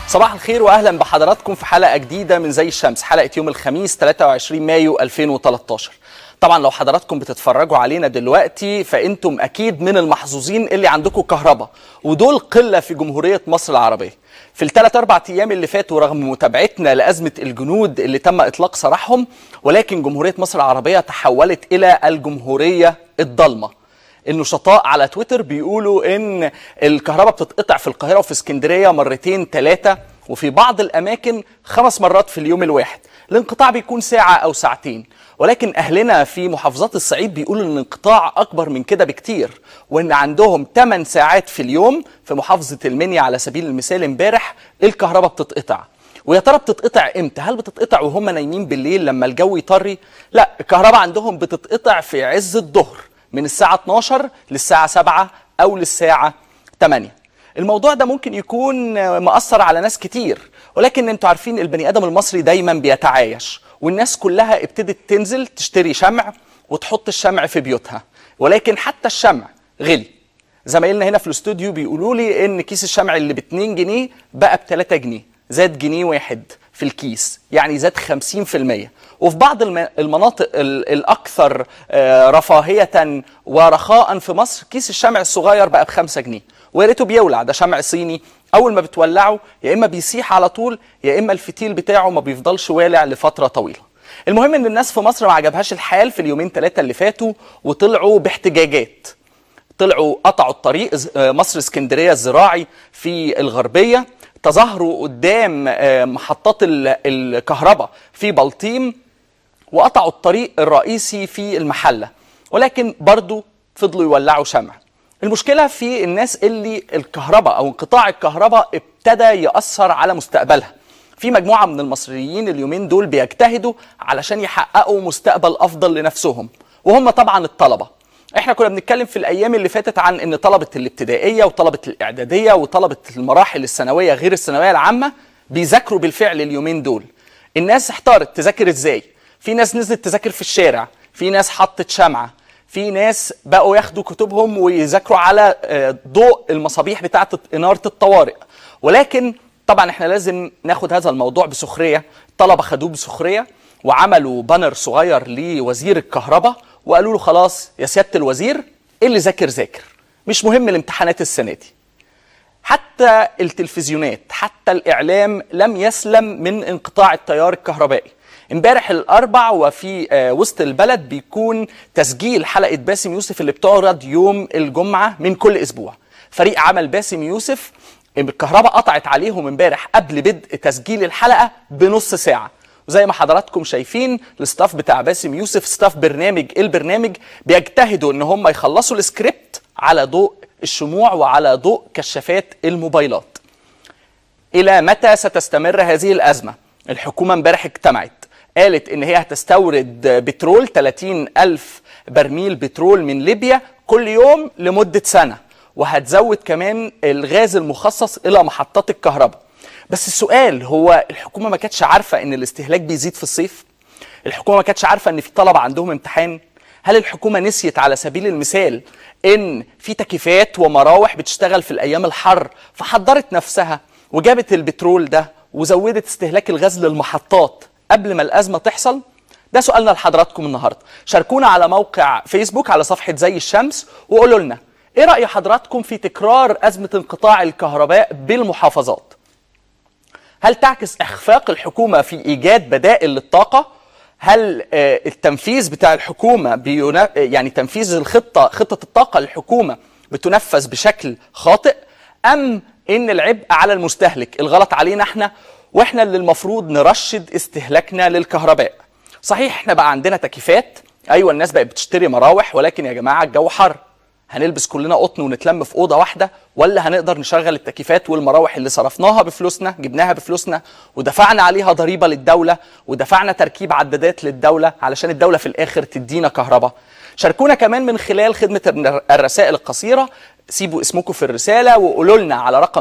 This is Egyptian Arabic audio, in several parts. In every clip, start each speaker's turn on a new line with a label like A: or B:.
A: صباح الخير واهلا بحضراتكم في حلقه جديده من زي الشمس حلقه يوم الخميس 23 مايو 2013 طبعا لو حضراتكم بتتفرجوا علينا دلوقتي فانتم اكيد من المحظوظين اللي عندكم كهرباء ودول قله في جمهوريه مصر العربيه في الثلاث اربع ايام اللي فاتوا رغم متابعتنا لازمه الجنود اللي تم اطلاق سراحهم ولكن جمهوريه مصر العربيه تحولت الى الجمهوريه الضلمه النشطاء على تويتر بيقولوا ان الكهرباء بتتقطع في القاهره وفي اسكندريه مرتين ثلاثه وفي بعض الاماكن خمس مرات في اليوم الواحد الانقطاع بيكون ساعه او ساعتين ولكن اهلنا في محافظات الصعيد بيقولوا ان الانقطاع اكبر من كده بكتير وان عندهم 8 ساعات في اليوم في محافظه المنيا على سبيل المثال امبارح الكهرباء بتتقطع ويا ترى بتتقطع امتى؟ هل بتتقطع وهم نايمين بالليل لما الجو يطري؟ لا الكهرباء عندهم بتتقطع في عز الظهر من الساعة 12 للساعة 7 أو للساعة 8 الموضوع ده ممكن يكون مأثر على ناس كتير ولكن انتوا عارفين البني آدم المصري دايما بيتعايش والناس كلها ابتدت تنزل تشتري شمع وتحط الشمع في بيوتها ولكن حتى الشمع غلي زمايلنا هنا في الاستوديو بيقولوا لي ان كيس الشمع اللي ب 2 جنيه بقى ب 3 جنيه زاد جنيه واحد في الكيس يعني زاد 50% وفي بعض المناطق الأكثر رفاهية ورخاء في مصر كيس الشمع الصغير بقى بخمسة جنيه ويا ريته بيولع ده شمع صيني أول ما بتولعه يا إما بيسيح على طول يا إما الفتيل بتاعه ما بيفضلش والع لفترة طويلة المهم إن الناس في مصر ما عجبهاش الحال في اليومين ثلاثة اللي فاتوا وطلعوا باحتجاجات طلعوا قطعوا الطريق مصر اسكندرية الزراعي في الغربية تظاهروا قدام محطات الكهرباء في بلطيم وقطعوا الطريق الرئيسي في المحلة ولكن برضو فضلوا يولعوا شمع المشكلة في الناس اللي الكهرباء أو انقطاع الكهرباء ابتدى يأثر على مستقبلها في مجموعة من المصريين اليومين دول بيجتهدوا علشان يحققوا مستقبل أفضل لنفسهم وهم طبعا الطلبة احنا كنا بنتكلم في الايام اللي فاتت عن ان طلبه الابتدائيه وطلبه الاعداديه وطلبه المراحل الثانويه غير الثانويه العامه بيذاكروا بالفعل اليومين دول الناس احتارت تذاكر ازاي في ناس نزلت تذاكر في الشارع في ناس حطت شمعه في ناس بقوا ياخدوا كتبهم ويذاكروا على ضوء المصابيح بتاعه اناره الطوارئ ولكن طبعا احنا لازم ناخد هذا الموضوع بسخريه الطلبه خدوه بسخريه وعملوا بانر صغير لوزير الكهرباء وقالوا له خلاص يا سياده الوزير اللي ذاكر ذاكر مش مهم الامتحانات السنه دي حتى التلفزيونات حتى الاعلام لم يسلم من انقطاع التيار الكهربائي امبارح الاربع وفي وسط البلد بيكون تسجيل حلقه باسم يوسف اللي بتعرض يوم الجمعه من كل اسبوع فريق عمل باسم يوسف الكهرباء قطعت عليهم امبارح قبل بدء تسجيل الحلقه بنص ساعه وزي ما حضراتكم شايفين الستاف بتاع باسم يوسف ستاف برنامج البرنامج بيجتهدوا ان هم يخلصوا السكريبت على ضوء الشموع وعلى ضوء كشافات الموبايلات الى متى ستستمر هذه الازمه الحكومه امبارح اجتمعت قالت ان هي هتستورد بترول 30 الف برميل بترول من ليبيا كل يوم لمده سنه وهتزود كمان الغاز المخصص الى محطات الكهرباء بس السؤال هو الحكومه ما كانتش عارفه ان الاستهلاك بيزيد في الصيف الحكومه ما كانتش عارفه ان في طلبه عندهم امتحان هل الحكومه نسيت على سبيل المثال ان في تكييفات ومراوح بتشتغل في الايام الحر فحضرت نفسها وجابت البترول ده وزودت استهلاك الغاز للمحطات قبل ما الازمه تحصل ده سؤالنا لحضراتكم النهارده شاركونا على موقع فيسبوك على صفحه زي الشمس وقولوا لنا ايه راي حضراتكم في تكرار ازمه انقطاع الكهرباء بالمحافظات هل تعكس اخفاق الحكومه في ايجاد بدائل للطاقه هل التنفيذ بتاع الحكومه بينا... يعني تنفيذ الخطه خطه الطاقه للحكومه بتنفذ بشكل خاطئ ام ان العبء على المستهلك الغلط علينا احنا واحنا اللي المفروض نرشد استهلاكنا للكهرباء صحيح احنا بقى عندنا تكييفات ايوه الناس بقت بتشتري مراوح ولكن يا جماعه الجو حر هنلبس كلنا قطن ونتلم في اوضه واحده ولا هنقدر نشغل التكييفات والمراوح اللي صرفناها بفلوسنا جبناها بفلوسنا ودفعنا عليها ضريبه للدوله ودفعنا تركيب عدادات للدوله علشان الدوله في الاخر تدينا كهرباء شاركونا كمان من خلال خدمه الرسائل القصيره سيبوا اسمكم في الرساله وقولوا لنا على رقم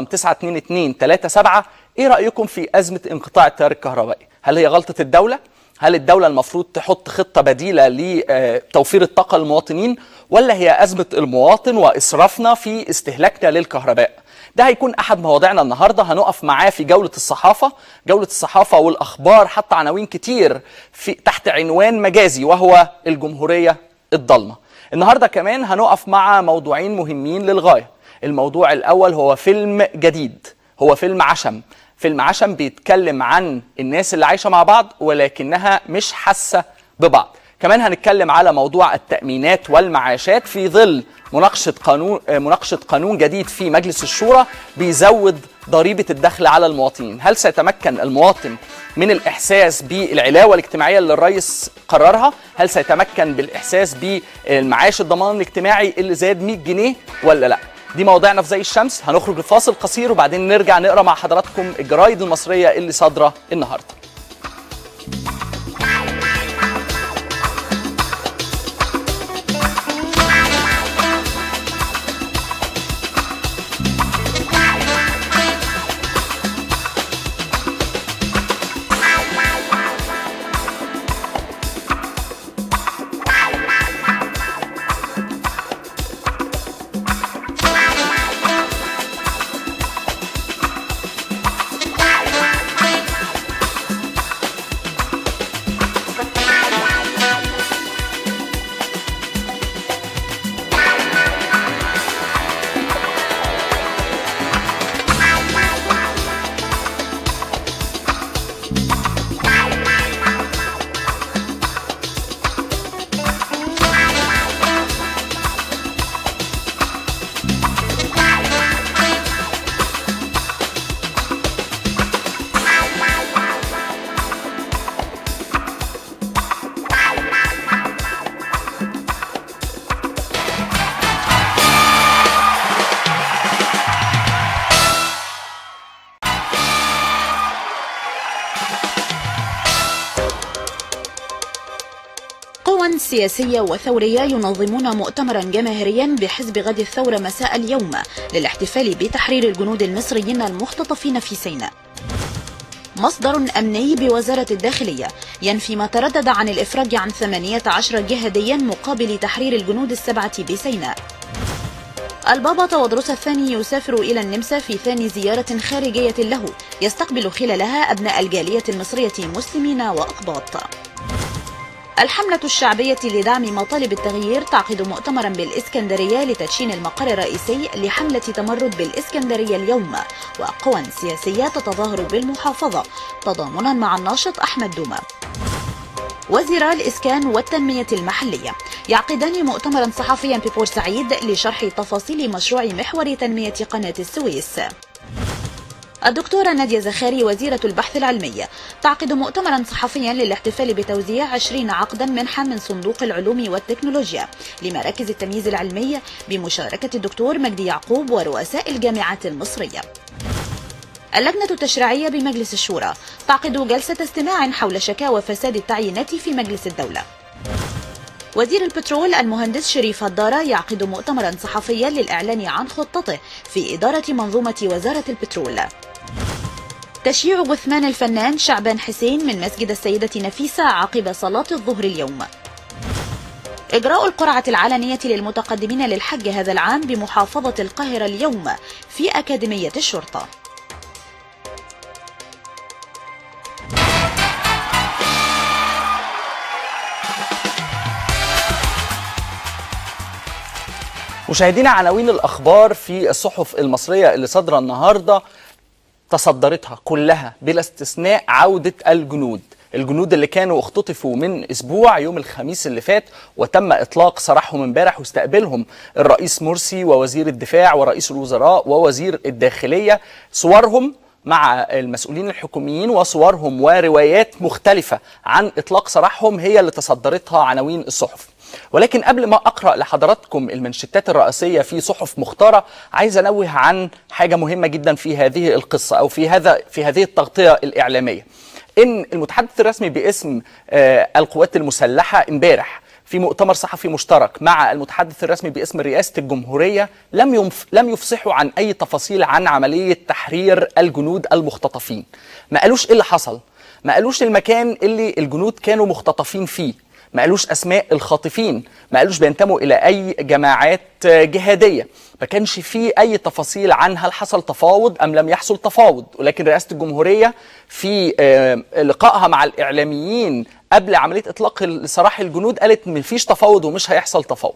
A: 92237 ايه رايكم في ازمه انقطاع التيار الكهربائي هل هي غلطه الدوله هل الدولة المفروض تحط خطة بديلة لتوفير الطاقة للمواطنين ولا هي أزمة المواطن وإسرافنا في استهلاكنا للكهرباء ده هيكون احد مواضيعنا النهارده هنقف معاه في جوله الصحافه جوله الصحافه والاخبار حتى عناوين كتير في تحت عنوان مجازي وهو الجمهوريه الضلمه النهارده كمان هنقف مع موضوعين مهمين للغايه الموضوع الاول هو فيلم جديد هو فيلم عشم فيلم عشم بيتكلم عن الناس اللي عايشه مع بعض ولكنها مش حاسه ببعض كمان هنتكلم على موضوع التأمينات والمعاشات في ظل مناقشة قانون مناقشة قانون جديد في مجلس الشورى بيزود ضريبة الدخل على المواطنين، هل سيتمكن المواطن من الإحساس بالعلاوة الاجتماعية اللي الرئيس قررها؟ هل سيتمكن بالإحساس بالمعاش الضمان الاجتماعي اللي زاد 100 جنيه ولا لا؟ دي مواضيعنا في زي الشمس هنخرج لفاصل قصير وبعدين نرجع نقرا مع حضراتكم الجرايد المصرية اللي صادرة النهارده.
B: قوى سياسية وثورية ينظمون مؤتمرا جماهيريا بحزب غد الثورة مساء اليوم للاحتفال بتحرير الجنود المصريين المختطفين في سيناء مصدر أمني بوزارة الداخلية ينفي ما تردد عن الإفراج عن 18 جهاديا مقابل تحرير الجنود السبعة بسيناء البابا تودروس الثاني يسافر إلى النمسا في ثاني زيارة خارجية له يستقبل خلالها أبناء الجالية المصرية مسلمين وأقباط الحملة الشعبية لدعم مطالب التغيير تعقد مؤتمرا بالإسكندرية لتدشين المقر الرئيسي لحملة تمرد بالإسكندرية اليوم وقوى سياسية تتظاهر بالمحافظة تضامنا مع الناشط أحمد دومة وزيرا الإسكان والتنمية المحلية يعقدان مؤتمرا صحفيا ببورسعيد لشرح تفاصيل مشروع محور تنمية قناة السويس الدكتورة نادية زخاري وزيرة البحث العلمي تعقد مؤتمرا صحفيا للاحتفال بتوزيع 20 عقدا منحة من صندوق العلوم والتكنولوجيا لمراكز التمييز العلمي بمشاركة الدكتور مجدي يعقوب ورؤساء الجامعات المصرية اللجنة التشريعية بمجلس الشورى تعقد جلسة استماع حول شكاوى فساد التعيينات في مجلس الدولة وزير البترول المهندس شريف هدارة يعقد مؤتمرا صحفيا للإعلان عن خطته في إدارة منظومة وزارة البترول تشييع جثمان الفنان شعبان حسين من مسجد السيدة نفيسة عقب صلاة الظهر اليوم إجراء القرعة العلنية للمتقدمين للحج هذا العام بمحافظة القاهرة اليوم في أكاديمية الشرطة
A: مشاهدينا عناوين الاخبار في الصحف المصريه اللي صادره النهارده تصدرتها كلها بلا استثناء عوده الجنود الجنود اللي كانوا اختطفوا من اسبوع يوم الخميس اللي فات وتم اطلاق سراحهم امبارح واستقبلهم الرئيس مرسي ووزير الدفاع ورئيس الوزراء ووزير الداخليه صورهم مع المسؤولين الحكوميين وصورهم وروايات مختلفه عن اطلاق سراحهم هي اللي تصدرتها عناوين الصحف ولكن قبل ما اقرا لحضراتكم المنشطات الرئيسيه في صحف مختاره عايز انوه عن حاجه مهمه جدا في هذه القصه او في هذا في هذه التغطيه الاعلاميه ان المتحدث الرسمي باسم آه القوات المسلحه امبارح في مؤتمر صحفي مشترك مع المتحدث الرسمي باسم رئاسه الجمهوريه لم ينف... لم يفصحوا عن اي تفاصيل عن عمليه تحرير الجنود المختطفين ما قالوش ايه اللي حصل ما قالوش المكان اللي الجنود كانوا مختطفين فيه ما قالوش اسماء الخاطفين ما قالوش بينتموا الى اي جماعات جهاديه ما كانش فيه اي تفاصيل عن هل حصل تفاوض ام لم يحصل تفاوض ولكن رئاسه الجمهوريه في آه، لقائها مع الاعلاميين قبل عمليه اطلاق سراح الجنود قالت مفيش تفاوض ومش هيحصل تفاوض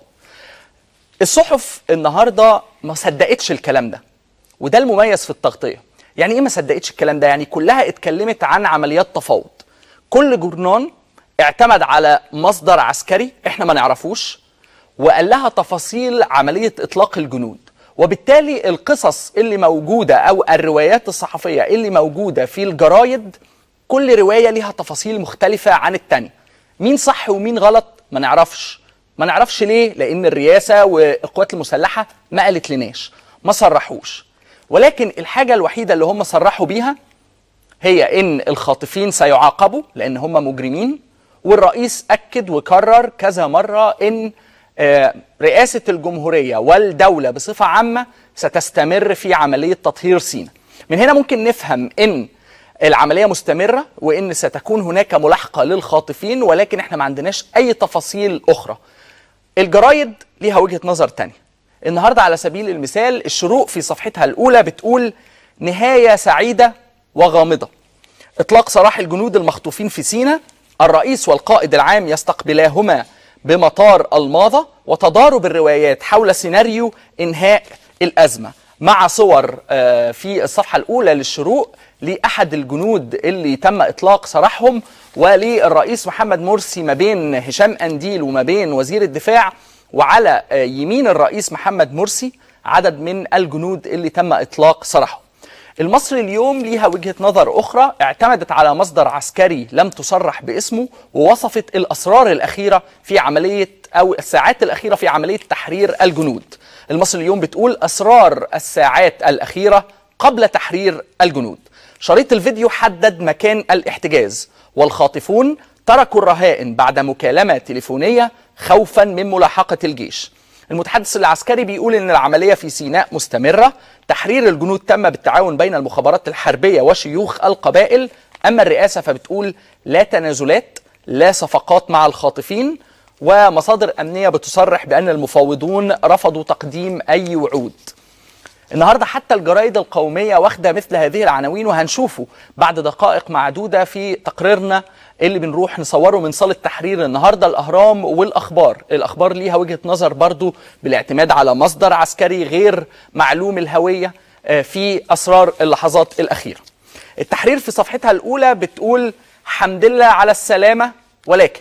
A: الصحف النهارده ما صدقتش الكلام ده وده المميز في التغطيه يعني ايه ما صدقتش الكلام ده يعني كلها اتكلمت عن عمليات تفاوض كل جورنان اعتمد على مصدر عسكري احنا ما نعرفوش وقال لها تفاصيل عمليه اطلاق الجنود وبالتالي القصص اللي موجوده او الروايات الصحفيه اللي موجوده في الجرايد كل روايه ليها تفاصيل مختلفه عن الثانيه مين صح ومين غلط ما نعرفش ما نعرفش ليه لان الرئاسه والقوات المسلحه ما قالت لناش ما صرحوش ولكن الحاجه الوحيده اللي هم صرحوا بيها هي ان الخاطفين سيعاقبوا لان هم مجرمين والرئيس اكد وكرر كذا مره ان آه، رئاسه الجمهوريه والدوله بصفه عامه ستستمر في عمليه تطهير سيناء من هنا ممكن نفهم ان العمليه مستمره وان ستكون هناك ملاحقه للخاطفين ولكن احنا ما عندناش اي تفاصيل اخرى الجرايد ليها وجهه نظر تانية النهارده على سبيل المثال الشروق في صفحتها الاولى بتقول نهايه سعيده وغامضه اطلاق سراح الجنود المخطوفين في سيناء الرئيس والقائد العام يستقبلاهما بمطار الماظة وتضارب الروايات حول سيناريو انهاء الازمه مع صور آه، في الصفحه الاولى للشروق لاحد الجنود اللي تم اطلاق سراحهم وللرئيس محمد مرسي ما بين هشام انديل وما بين وزير الدفاع وعلى آه، يمين الرئيس محمد مرسي عدد من الجنود اللي تم اطلاق سراحهم المصري اليوم ليها وجهة نظر أخرى اعتمدت على مصدر عسكري لم تصرح باسمه ووصفت الأسرار الأخيرة في عملية أو الساعات الأخيرة في عملية تحرير الجنود المصري اليوم بتقول أسرار الساعات الأخيرة قبل تحرير الجنود شريط الفيديو حدد مكان الاحتجاز والخاطفون تركوا الرهائن بعد مكالمة تليفونية خوفا من ملاحقة الجيش المتحدث العسكري بيقول ان العمليه في سيناء مستمره تحرير الجنود تم بالتعاون بين المخابرات الحربيه وشيوخ القبائل اما الرئاسه فبتقول لا تنازلات لا صفقات مع الخاطفين ومصادر امنيه بتصرح بان المفاوضون رفضوا تقديم اي وعود النهارده حتى الجرايد القوميه واخده مثل هذه العناوين وهنشوفه بعد دقائق معدوده في تقريرنا اللي بنروح نصوره من صاله تحرير النهارده الاهرام والاخبار، الاخبار ليها وجهه نظر برضو بالاعتماد على مصدر عسكري غير معلوم الهويه آه، في اسرار اللحظات الاخيره. التحرير في صفحتها الاولى بتقول حمد لله على السلامه ولكن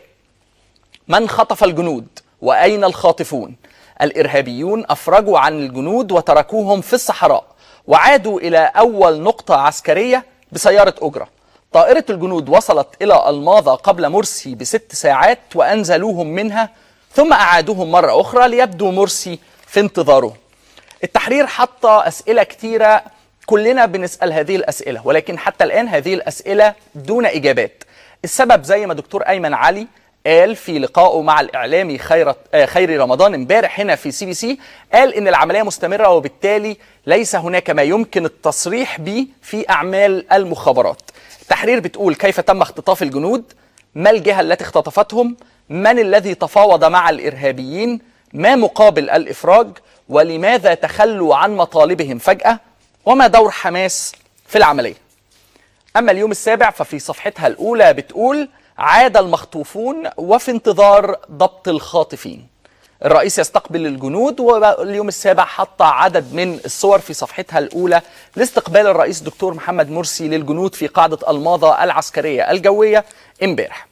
A: من خطف الجنود واين الخاطفون؟ الارهابيون افرجوا عن الجنود وتركوهم في الصحراء وعادوا الى اول نقطه عسكريه بسياره اجره. طائره الجنود وصلت الى الماظه قبل مرسي بست ساعات وانزلوهم منها ثم اعادوهم مره اخرى ليبدو مرسي في انتظارهم. التحرير حط اسئله كتيره كلنا بنسال هذه الاسئله ولكن حتى الان هذه الاسئله دون اجابات. السبب زي ما دكتور ايمن علي قال في لقائه مع الاعلامي خيرت آه خيري رمضان امبارح هنا في سي بي سي قال ان العمليه مستمره وبالتالي ليس هناك ما يمكن التصريح به في اعمال المخابرات. التحرير بتقول كيف تم اختطاف الجنود؟ ما الجهه التي اختطفتهم؟ من الذي تفاوض مع الارهابيين؟ ما مقابل الافراج؟ ولماذا تخلوا عن مطالبهم فجاه؟ وما دور حماس في العمليه؟ اما اليوم السابع ففي صفحتها الاولى بتقول عاد المخطوفون وفي انتظار ضبط الخاطفين الرئيس يستقبل الجنود واليوم السابع حط عدد من الصور في صفحتها الأولى لاستقبال الرئيس دكتور محمد مرسي للجنود في قاعدة الماظة العسكرية الجوية امبارح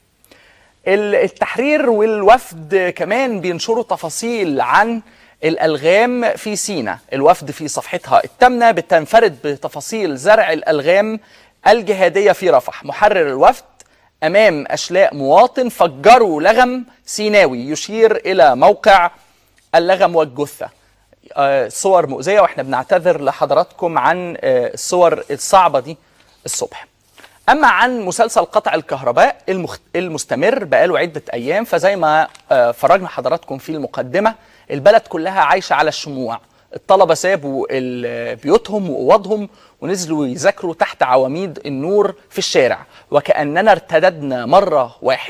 A: التحرير والوفد كمان بينشروا تفاصيل عن الألغام في سينا الوفد في صفحتها الثامنة بتنفرد بتفاصيل زرع الألغام الجهادية في رفح محرر الوفد امام اشلاء مواطن فجروا لغم سيناوي يشير الى موقع اللغم والجثه آه، صور مؤذيه واحنا بنعتذر لحضراتكم عن آه، الصور الصعبه دي الصبح اما عن مسلسل قطع الكهرباء المخت... المستمر بقاله عده ايام فزي ما آه، فرجنا حضراتكم في المقدمه البلد كلها عايشه على الشموع الطلبه سابوا ال- بيوتهم واوضهم ونزلوا يذاكروا تحت عواميد النور في الشارع وكاننا ارتددنا مره واحده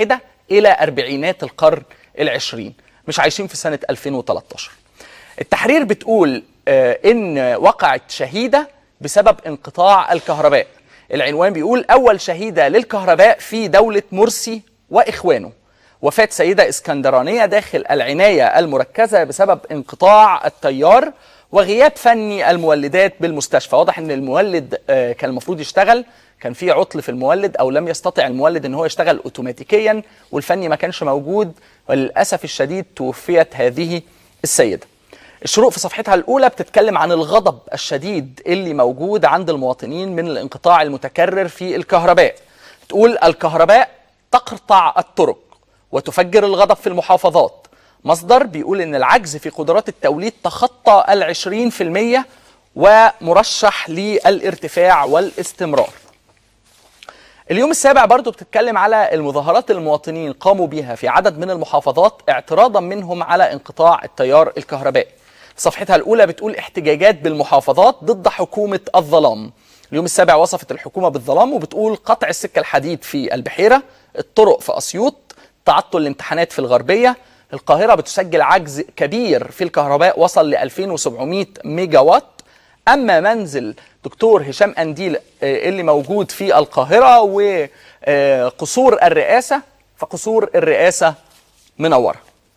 A: إلى أربعينات القرن العشرين مش عايشين في سنة 2013 التحرير بتقول آه، إن وقعت شهيدة بسبب انقطاع الكهرباء العنوان بيقول أول شهيدة للكهرباء في دولة مرسي وإخوانه وفاة سيدة اسكندرانية داخل العناية المركزة بسبب انقطاع التيار وغياب فني المولدات بالمستشفى واضح ان المولد آه، كان المفروض يشتغل كان في عطل في المولد او لم يستطع المولد ان هو يشتغل اوتوماتيكيا والفني ما كانش موجود وللاسف الشديد توفيت هذه السيده الشروق في صفحتها الأولى بتتكلم عن الغضب الشديد اللي موجود عند المواطنين من الانقطاع المتكرر في الكهرباء تقول الكهرباء تقطع الطرق وتفجر الغضب في المحافظات مصدر بيقول ان العجز في قدرات التوليد تخطى العشرين في المية ومرشح للارتفاع والاستمرار اليوم السابع برضو بتتكلم على المظاهرات المواطنين قاموا بها في عدد من المحافظات اعتراضا منهم على انقطاع التيار الكهربائي في صفحتها الأولى بتقول احتجاجات بالمحافظات ضد حكومة الظلام اليوم السابع وصفت الحكومة بالظلام وبتقول قطع السكة الحديد في البحيرة الطرق في أسيوط تعطل الامتحانات في الغربية القاهرة بتسجل عجز كبير في الكهرباء وصل ل 2700 ميجا وات اما منزل دكتور هشام انديل آه، اللي موجود في القاهره وقصور الرئاسه فقصور الرئاسه منوره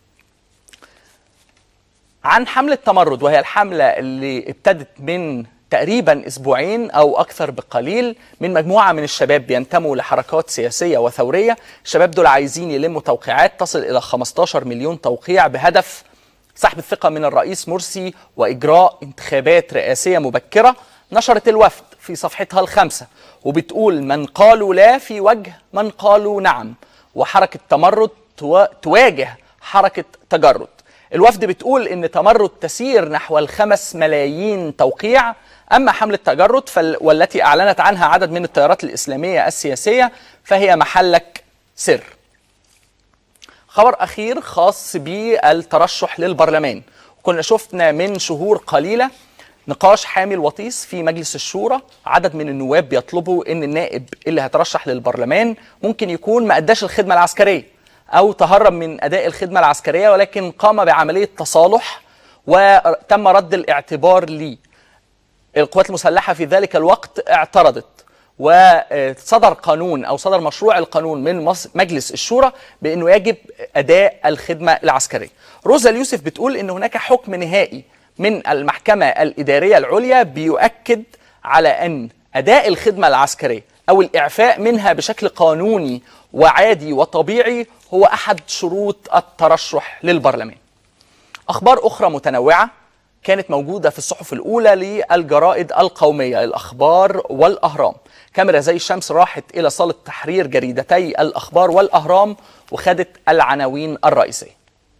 A: عن حملة تمرد وهي الحملة اللي ابتدت من تقريبا اسبوعين او اكثر بقليل من مجموعه من الشباب بينتموا لحركات سياسيه وثوريه، الشباب دول عايزين يلموا توقيعات تصل الى 15 مليون توقيع بهدف سحب الثقه من الرئيس مرسي واجراء انتخابات رئاسيه مبكره، نشرت الوفد في صفحتها الخامسه وبتقول من قالوا لا في وجه من قالوا نعم وحركه تمرد توا- تواجه حركه تجرد. الوفد بتقول ان تمرد تسير نحو الخمس ملايين توقيع اما حمله تجرد فال... والتي اعلنت عنها عدد من التيارات الاسلاميه السياسيه فهي محلك سر. خبر اخير خاص بالترشح للبرلمان كنا شفنا من شهور قليله نقاش حامي الوطيس في مجلس الشورى عدد من النواب بيطلبوا ان النائب اللي هيترشح للبرلمان ممكن يكون ما اداش الخدمه العسكريه او تهرب من اداء الخدمه العسكريه ولكن قام بعمليه تصالح وتم رد الاعتبار ليه القوات المسلحه في ذلك الوقت اعترضت وصدر قانون او صدر مشروع القانون من مص- مجلس الشورى بانه يجب اداء الخدمه العسكريه. روزا اليوسف بتقول ان هناك حكم نهائي من المحكمه الاداريه العليا بيؤكد على ان اداء الخدمه العسكريه او الاعفاء منها بشكل قانوني وعادي وطبيعي هو احد شروط الترشح للبرلمان. اخبار اخرى متنوعه كانت موجوده في الصحف الاولى للجرائد القوميه الاخبار والاهرام كاميرا زي الشمس راحت الى صاله تحرير جريدتي الاخبار والاهرام وخدت العناوين الرئيسيه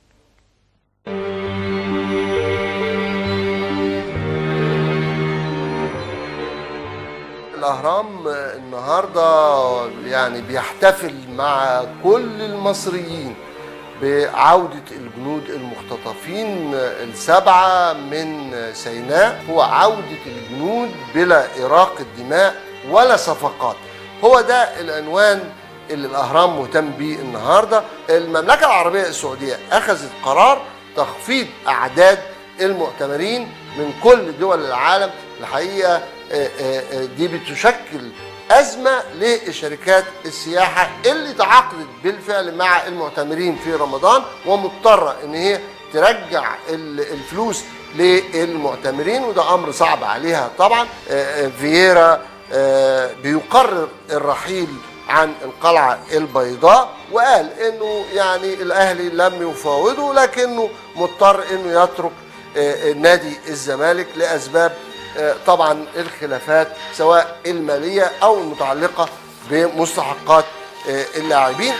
C: الأهرام النهاردة يعني بيحتفل مع كل المصريين بعودة الجنود المختطفين السبعة من سيناء هو عودة الجنود بلا إراقة دماء ولا صفقات هو ده العنوان اللي الأهرام مهتم بيه النهاردة المملكة العربية السعودية أخذت قرار تخفيض أعداد المؤتمرين من كل دول العالم الحقيقة آه، آه، آه، دي بتشكل أزمة لشركات السياحة اللي تعاقدت بالفعل مع المعتمرين في رمضان ومضطرة إن هي ترجع ال- الفلوس للمعتمرين وده أمر صعب عليها طبعا آه، آه، فييرا آه، بيقرر الرحيل عن القلعة البيضاء وقال انه يعني الاهلي لم يفاوضه لكنه مضطر انه يترك آه، نادي الزمالك لاسباب آه، طبعا الخلافات سواء الماليه او المتعلقه بمستحقات آه، اللاعبين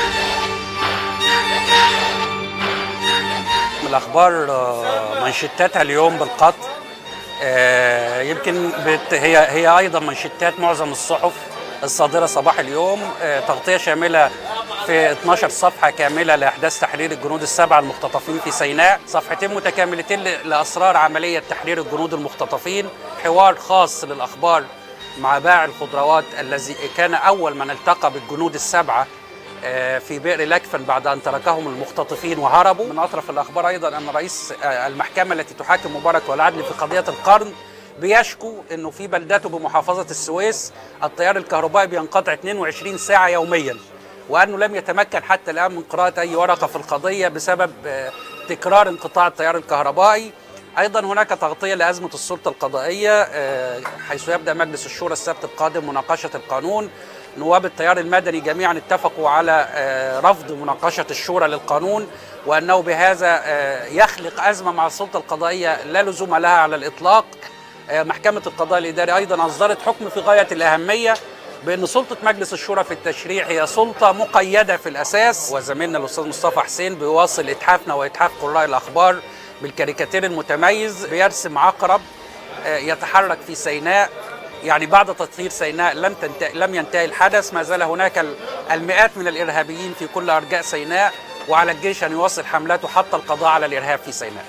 D: من الاخبار آه، منشطاتها اليوم بالقطر آه، يمكن بت هي هي ايضا منشطات معظم الصحف الصادره صباح اليوم آه، تغطيه شامله في 12 صفحه كامله لاحداث تحرير الجنود السبعه المختطفين في سيناء صفحتين متكاملتين ل- لاسرار عمليه تحرير الجنود المختطفين حوار خاص للاخبار مع باع الخضروات الذي كان اول من التقى بالجنود السبعه آه، في بئر لكفن بعد ان تركهم المختطفين وهربوا من اطرف الاخبار ايضا ان رئيس آه، المحكمه التي تحاكم مبارك والعدل في قضيه القرن بيشكو انه في بلدته بمحافظه السويس التيار الكهربائي بينقطع 22 ساعه يوميا وانه لم يتمكن حتى الان من قراءه اي ورقه في القضيه بسبب آه، تكرار انقطاع التيار الكهربائي ايضا هناك تغطيه لازمه السلطه القضائيه آه، حيث يبدا مجلس الشورى السبت القادم مناقشه القانون نواب التيار المدني جميعا اتفقوا على آه، رفض مناقشه الشورى للقانون وانه بهذا آه، يخلق ازمه مع السلطه القضائيه لا لزوم لها على الاطلاق آه، محكمه القضاء الاداري ايضا اصدرت حكم في غايه الاهميه بان سلطه مجلس الشورى في التشريع هي سلطه مقيده في الاساس وزميلنا الاستاذ مصطفى حسين بيواصل اتحافنا واتحاف قراء الاخبار بالكاريكاتير المتميز بيرسم عقرب آه، يتحرك في سيناء يعني بعد تطهير سيناء لم تنتهي لم ينتهي الحدث ما زال هناك ال- المئات من الارهابيين في كل ارجاء سيناء وعلى الجيش ان يواصل حملاته حتى القضاء على الارهاب في سيناء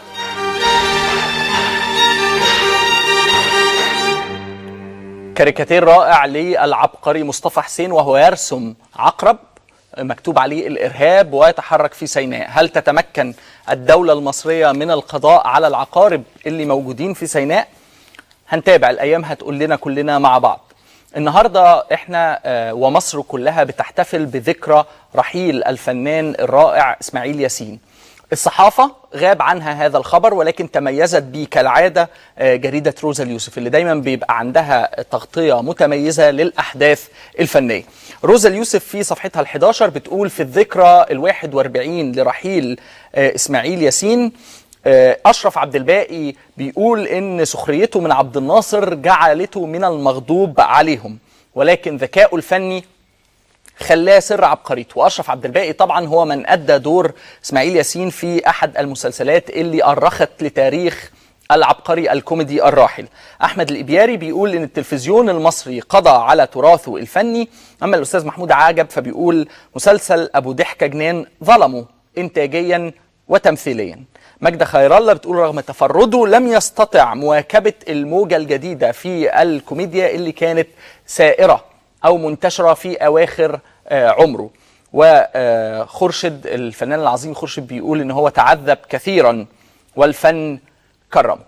A: كاريكاتير رائع للعبقري مصطفى حسين وهو يرسم عقرب مكتوب عليه الارهاب ويتحرك في سيناء، هل تتمكن الدوله المصريه من القضاء على العقارب اللي موجودين في سيناء؟ هنتابع الايام هتقول لنا كلنا مع بعض. النهارده احنا آه، ومصر كلها بتحتفل بذكرى رحيل الفنان الرائع اسماعيل ياسين. الصحافة غاب عنها هذا الخبر ولكن تميزت به كالعادة آه، جريدة روزا اليوسف اللي دايما بيبقى عندها تغطية متميزة للأحداث الفنية روزا اليوسف في صفحتها ال11 بتقول في الذكرى الواحد واربعين لرحيل آه، إسماعيل ياسين آه، أشرف عبد الباقي بيقول إن سخريته من عبد الناصر جعلته من المغضوب عليهم ولكن ذكائه الفني خلاه سر عبقريته واشرف عبد الباقي طبعا هو من ادى دور اسماعيل ياسين في احد المسلسلات اللي ارخت لتاريخ العبقري الكوميدي الراحل احمد الابياري بيقول ان التلفزيون المصري قضى على تراثه الفني اما الاستاذ محمود عجب فبيقول مسلسل ابو ضحكه جنان ظلمه انتاجيا وتمثيليا ماجدة خير الله بتقول رغم تفرده لم يستطع مواكبة الموجة الجديدة في الكوميديا اللي كانت سائرة أو منتشرة في أواخر آه، عمره وخرشد الفنان العظيم خرشد بيقول إن هو تعذب كثيرا والفن كرمه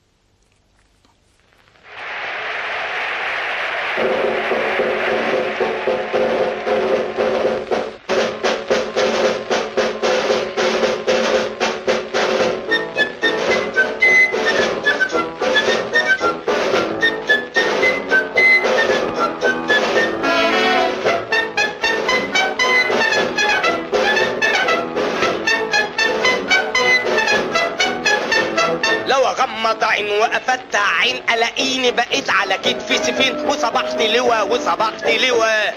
E: لو اغمض عين وافتح عين الاقيني بقيت على كتفي سفين وصبحت لوا وصبحت لوا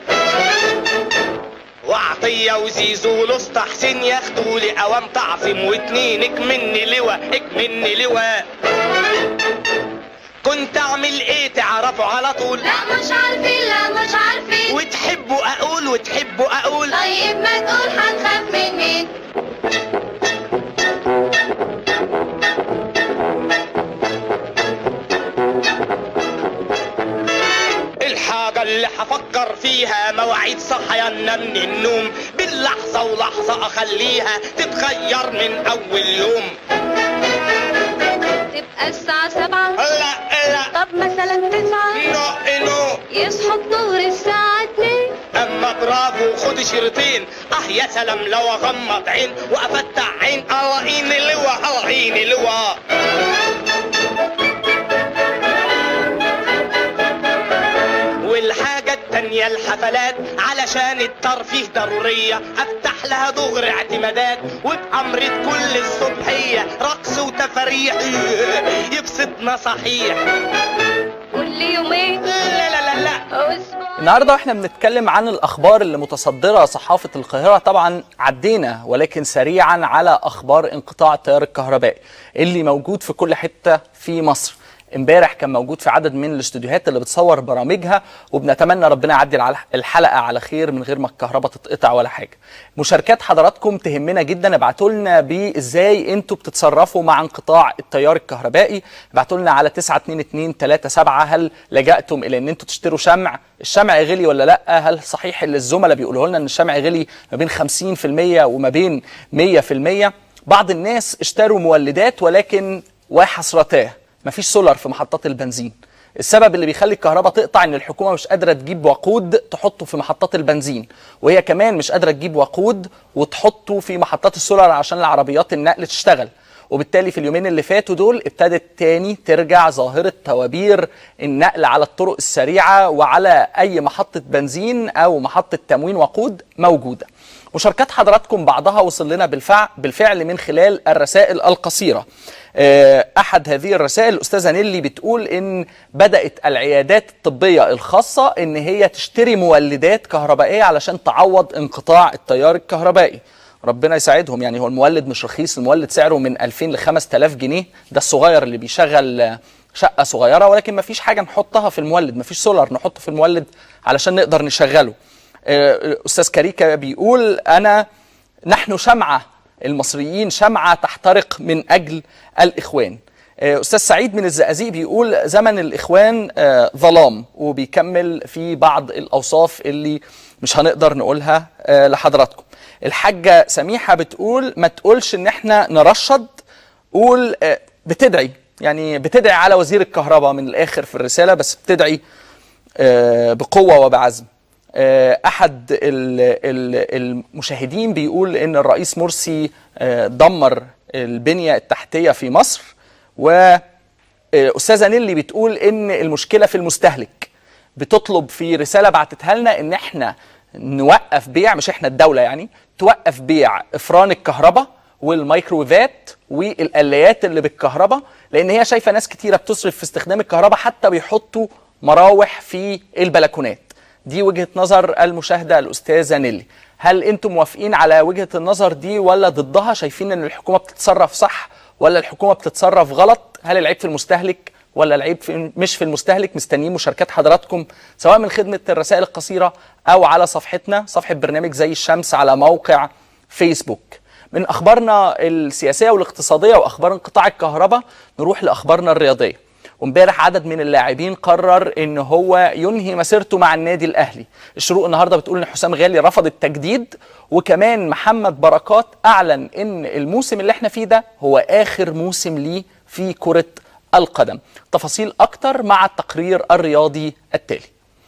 E: وعطية وزيزو ولسطى حسين ياخدوا لي قوام تعصم واتنين اكمني لوا اكمني لوا كنت اعمل ايه تعرفوا على طول
F: لا مش عارفين لا مش عارفين
E: وتحبوا اقول وتحبوا اقول
F: طيب ما تقول هنخاف من مين
E: الحاجة اللي هفكر فيها مواعيد صحيانا من النوم باللحظة ولحظة أخليها تتغير من أول يوم
F: تبقى الساعة سبعة
E: لا لا
F: طب مثلا تسعة
E: نو نو
F: يصحوا الظهر الساعة اتنين
E: أما برافو خد شريطين أه يا سلام لو أغمض عين وأفتح عين ألاقيني لوا ألاقيني لوا والحاجة التانية الحفلات علشان الترفيه ضرورية افتح لها دغري اعتمادات وبأمرة كل الصبحية رقص وتفاريح يبسطنا صحيح
F: كل يومين
E: لا لا لا لا
F: أسبوع
A: النهارده واحنا بنتكلم عن الاخبار اللي متصدره صحافه القاهره طبعا عدينا ولكن سريعا على اخبار انقطاع التيار الكهربائي اللي موجود في كل حته في مصر امبارح كان موجود في عدد من الاستوديوهات اللي بتصور برامجها وبنتمنى ربنا يعدي على الحلقه على خير من غير ما الكهرباء تتقطع ولا حاجه مشاركات حضراتكم تهمنا جدا ابعتوا لنا بازاي انتوا بتتصرفوا مع انقطاع التيار الكهربائي ابعتوا لنا على 92237 هل لجأتم الى ان انتوا تشتروا شمع الشمع غلي ولا لا هل صحيح اللي الزملاء بيقولوا لنا ان الشمع غلي ما بين 50% وما بين 100% بعض الناس اشتروا مولدات ولكن وحسرتاه مفيش سولار في محطات البنزين السبب اللي بيخلي الكهرباء تقطع ان الحكومه مش قادره تجيب وقود تحطه في محطات البنزين وهي كمان مش قادره تجيب وقود وتحطه في محطات السولار عشان العربيات النقل تشتغل وبالتالي في اليومين اللي فاتوا دول ابتدت تاني ترجع ظاهرة توابير النقل على الطرق السريعة وعلى أي محطة بنزين أو محطة تموين وقود موجودة مشاركات حضراتكم بعضها وصل لنا بالفعل, بالفعل من خلال الرسائل القصيرة آه، أحد هذه الرسائل الأستاذة نيلي بتقول إن بدأت العيادات الطبية الخاصة إن هي تشتري مولدات كهربائية علشان تعوض انقطاع التيار الكهربائي ربنا يساعدهم يعني هو المولد مش رخيص المولد سعره من 2000 ل 5000 جنيه ده الصغير اللي بيشغل آه، شقة صغيرة ولكن مفيش حاجة نحطها في المولد مفيش سولار نحطه في المولد علشان نقدر نشغله آه، أستاذ كاريكا بيقول أنا نحن شمعة المصريين شمعة تحترق من أجل الإخوان آه، أستاذ سعيد من الزقازيق بيقول زمن الإخوان آه، ظلام وبيكمل في بعض الأوصاف اللي مش هنقدر نقولها آه، لحضراتكم الحاجة سميحة بتقول ما تقولش إن إحنا نرشد قول آه، بتدعي يعني بتدعي على وزير الكهرباء من الآخر في الرسالة بس بتدعي آه، بقوة وبعزم آه، أحد ال- ال- المشاهدين بيقول إن الرئيس مرسي آه، دمر البنية التحتية في مصر وأستاذة نيلي بتقول إن المشكلة في المستهلك بتطلب في رسالة بعتتها لنا إن إحنا نوقف بيع مش إحنا الدولة يعني توقف بيع إفران الكهرباء والميكروويفات والقلايات اللي بالكهرباء لان هي شايفه ناس كتيره بتصرف في استخدام الكهرباء حتى بيحطوا مراوح في البلكونات دي وجهه نظر المشاهده الاستاذه نيلي هل انتم موافقين على وجهه النظر دي ولا ضدها شايفين ان الحكومه بتتصرف صح ولا الحكومه بتتصرف غلط هل العيب في المستهلك ولا العيب في مش في المستهلك مستنيين مشاركات حضراتكم سواء من خدمه الرسائل القصيره او على صفحتنا صفحه برنامج زي الشمس على موقع فيسبوك من اخبارنا السياسيه والاقتصاديه واخبار انقطاع الكهرباء نروح لاخبارنا الرياضيه وامبارح عدد من اللاعبين قرر ان هو ينهي مسيرته مع النادي الاهلي الشروق النهارده بتقول ان حسام غالي رفض التجديد وكمان محمد بركات اعلن ان الموسم اللي احنا فيه ده هو اخر موسم ليه في كره القدم تفاصيل اكتر مع التقرير الرياضي التالي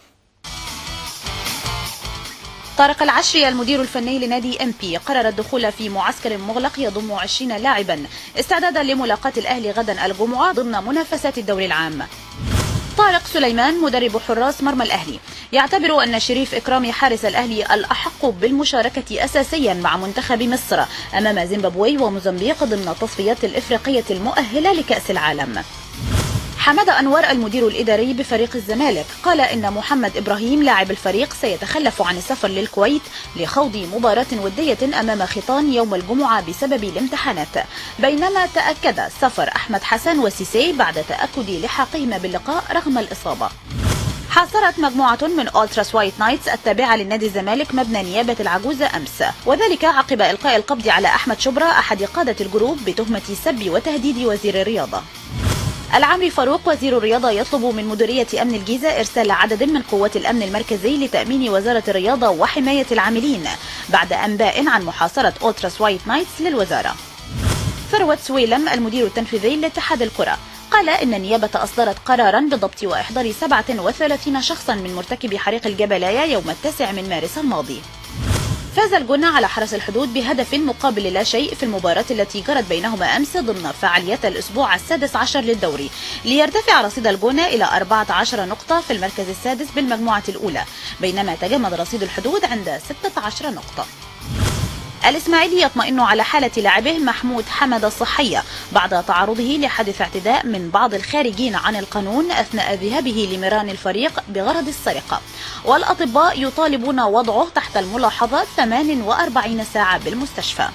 B: طارق العشري المدير الفني لنادي ام بي قرر الدخول في معسكر مغلق يضم 20 لاعبا استعدادا لملاقاة الاهلي غدا الجمعة ضمن منافسات الدوري العام طارق سليمان مدرب حراس مرمى الأهلي يعتبر أن شريف إكرامي حارس الأهلي الأحق بالمشاركة أساسيا مع منتخب مصر أمام زيمبابوي وموزمبيق ضمن التصفيات الإفريقية المؤهلة لكأس العالم حمد أنور المدير الإداري بفريق الزمالك قال إن محمد إبراهيم لاعب الفريق سيتخلف عن السفر للكويت لخوض مباراة ودية أمام خيطان يوم الجمعة بسبب الامتحانات بينما تأكد سفر أحمد حسن وسيسي بعد تأكد لحاقهما باللقاء رغم الإصابة حاصرت مجموعة من أولتراس وايت نايتس التابعة للنادي الزمالك مبنى نيابة العجوزة أمس وذلك عقب إلقاء القبض على أحمد شبرا أحد قادة الجروب بتهمة سب وتهديد وزير الرياضة العمري فاروق وزير الرياضة يطلب من مديرية أمن الجيزة إرسال عدد من قوات الأمن المركزي لتأمين وزارة الرياضة وحماية العاملين بعد أنباء عن محاصرة أولتراس وايت نايتس للوزارة ثروت سويلم المدير التنفيذي لاتحاد الكرة قال إن النيابة أصدرت قرارا بضبط وإحضار 37 شخصا من مرتكبي حريق الجبلاية يوم التاسع من مارس الماضي فاز الجنة على حرس الحدود بهدف مقابل لا شيء في المباراة التي جرت بينهما أمس ضمن فعاليات الأسبوع السادس عشر للدوري ليرتفع رصيد الجنة إلى 14 نقطة في المركز السادس بالمجموعة الأولى بينما تجمد رصيد الحدود عند 16 نقطة الإسماعيلي يطمئن على حالة لاعبه محمود حمد الصحية بعد تعرضه لحادث اعتداء من بعض الخارجين عن القانون أثناء ذهابه لميران الفريق بغرض السرقة والأطباء يطالبون وضعه تحت الملاحظة 48 ساعة بالمستشفى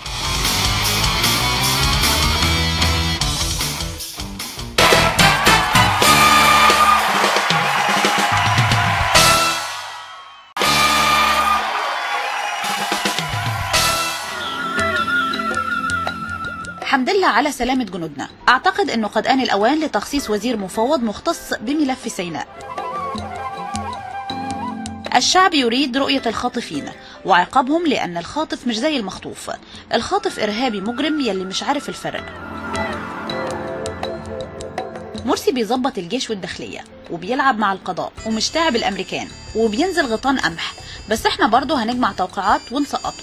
B: حمد لله على سلامة جنودنا أعتقد أنه قد آن الأوان لتخصيص وزير مفوض مختص بملف سيناء الشعب يريد رؤية الخاطفين وعقابهم لأن الخاطف مش زي المخطوف الخاطف إرهابي مجرم يلي مش عارف الفرق مرسي بيظبط الجيش والداخلية وبيلعب مع القضاء ومش تعب الأمريكان وبينزل غطان قمح بس احنا برضه هنجمع توقيعات ونسقطه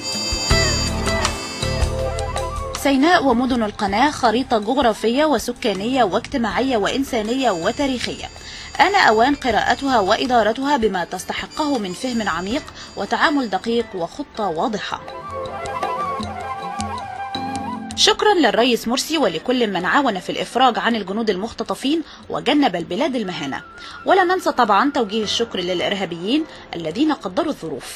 B: سيناء ومدن القناة خريطة جغرافية وسكانية واجتماعية وإنسانية وتاريخية آن أوان قراءتها وإدارتها بما تستحقه من فهم عميق وتعامل دقيق وخطة واضحة شكرا للرئيس مرسي ولكل من عاون في الإفراج عن الجنود المختطفين وجنب البلاد المهانة ولا ننسى طبعا توجيه الشكر للإرهابيين الذين قدروا الظروف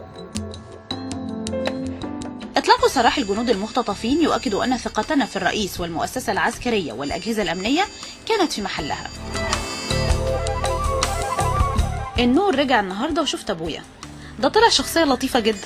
B: إطلاق سراح الجنود المختطفين يؤكد أن ثقتنا في الرئيس والمؤسسة العسكرية والأجهزة الأمنية كانت في محلها النور رجع النهاردة وشفت أبويا ده طلع شخصية لطيفة جدا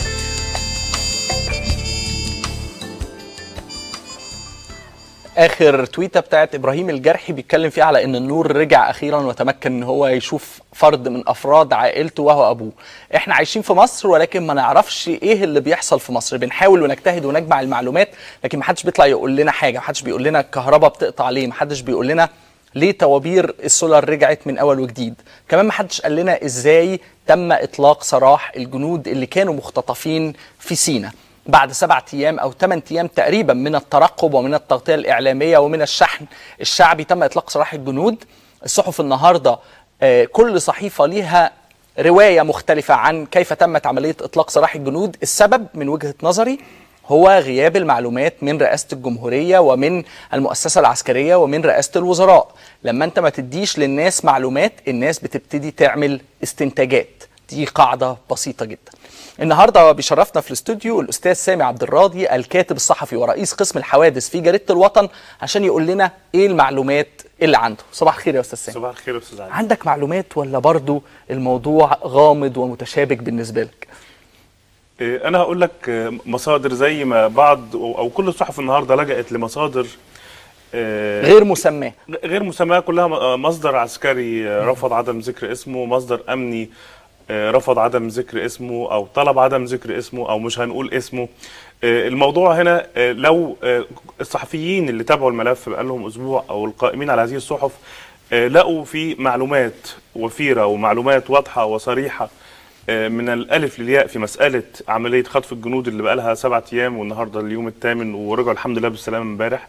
A: اخر تويته بتاعت ابراهيم الجرحي بيتكلم فيها على ان النور رجع اخيرا وتمكن ان هو يشوف فرد من افراد عائلته وهو ابوه احنا عايشين في مصر ولكن ما نعرفش ايه اللي بيحصل في مصر بنحاول ونجتهد ونجمع المعلومات لكن ما حدش بيطلع يقول لنا حاجه ما حدش بيقول لنا الكهرباء بتقطع ليه ما حدش بيقول لنا ليه طوابير السولار رجعت من اول وجديد كمان ما حدش قال لنا ازاي تم اطلاق سراح الجنود اللي كانوا مختطفين في سينا بعد سبعة أيام أو ثمان أيام تقريبا من الترقب ومن التغطية الإعلامية ومن الشحن الشعبي تم إطلاق سراح الجنود الصحف النهاردة آه، كل صحيفة ليها رواية مختلفة عن كيف تمت عملية إطلاق سراح الجنود السبب من وجهة نظري هو غياب المعلومات من رئاسة الجمهورية ومن المؤسسة العسكرية ومن رئاسة الوزراء لما أنت ما تديش للناس معلومات الناس بتبتدي تعمل استنتاجات دي قاعدة بسيطة جدا النهارده بيشرفنا في الاستوديو الاستاذ سامي عبد الراضي الكاتب الصحفي ورئيس قسم الحوادث في جريده الوطن عشان يقول لنا ايه المعلومات اللي عنده صباح الخير يا استاذ سامي
G: صباح الخير يا استاذ علي
A: عندك معلومات ولا برضو الموضوع غامض ومتشابك بالنسبه لك
G: إيه، انا هقول لك آه، مصادر زي ما بعض او أو كل الصحف النهارده لجأت لمصادر آه،
A: غير مسماه
G: غير مسماه كلها م- آه، مصدر عسكري آه، رفض عدم ذكر اسمه مصدر امني آه، رفض عدم ذكر اسمه او طلب عدم ذكر اسمه او مش هنقول اسمه آه، الموضوع هنا آه، لو آه، الصحفيين اللي تابعوا الملف بقالهم اسبوع او القائمين على هذه الصحف آه، لقوا في معلومات وفيره ومعلومات واضحه وصريحه آه، من الالف للياء في مساله عمليه خطف الجنود اللي بقالها سبعة ايام والنهارده اليوم الثامن ورجعوا الحمد لله بالسلامه امبارح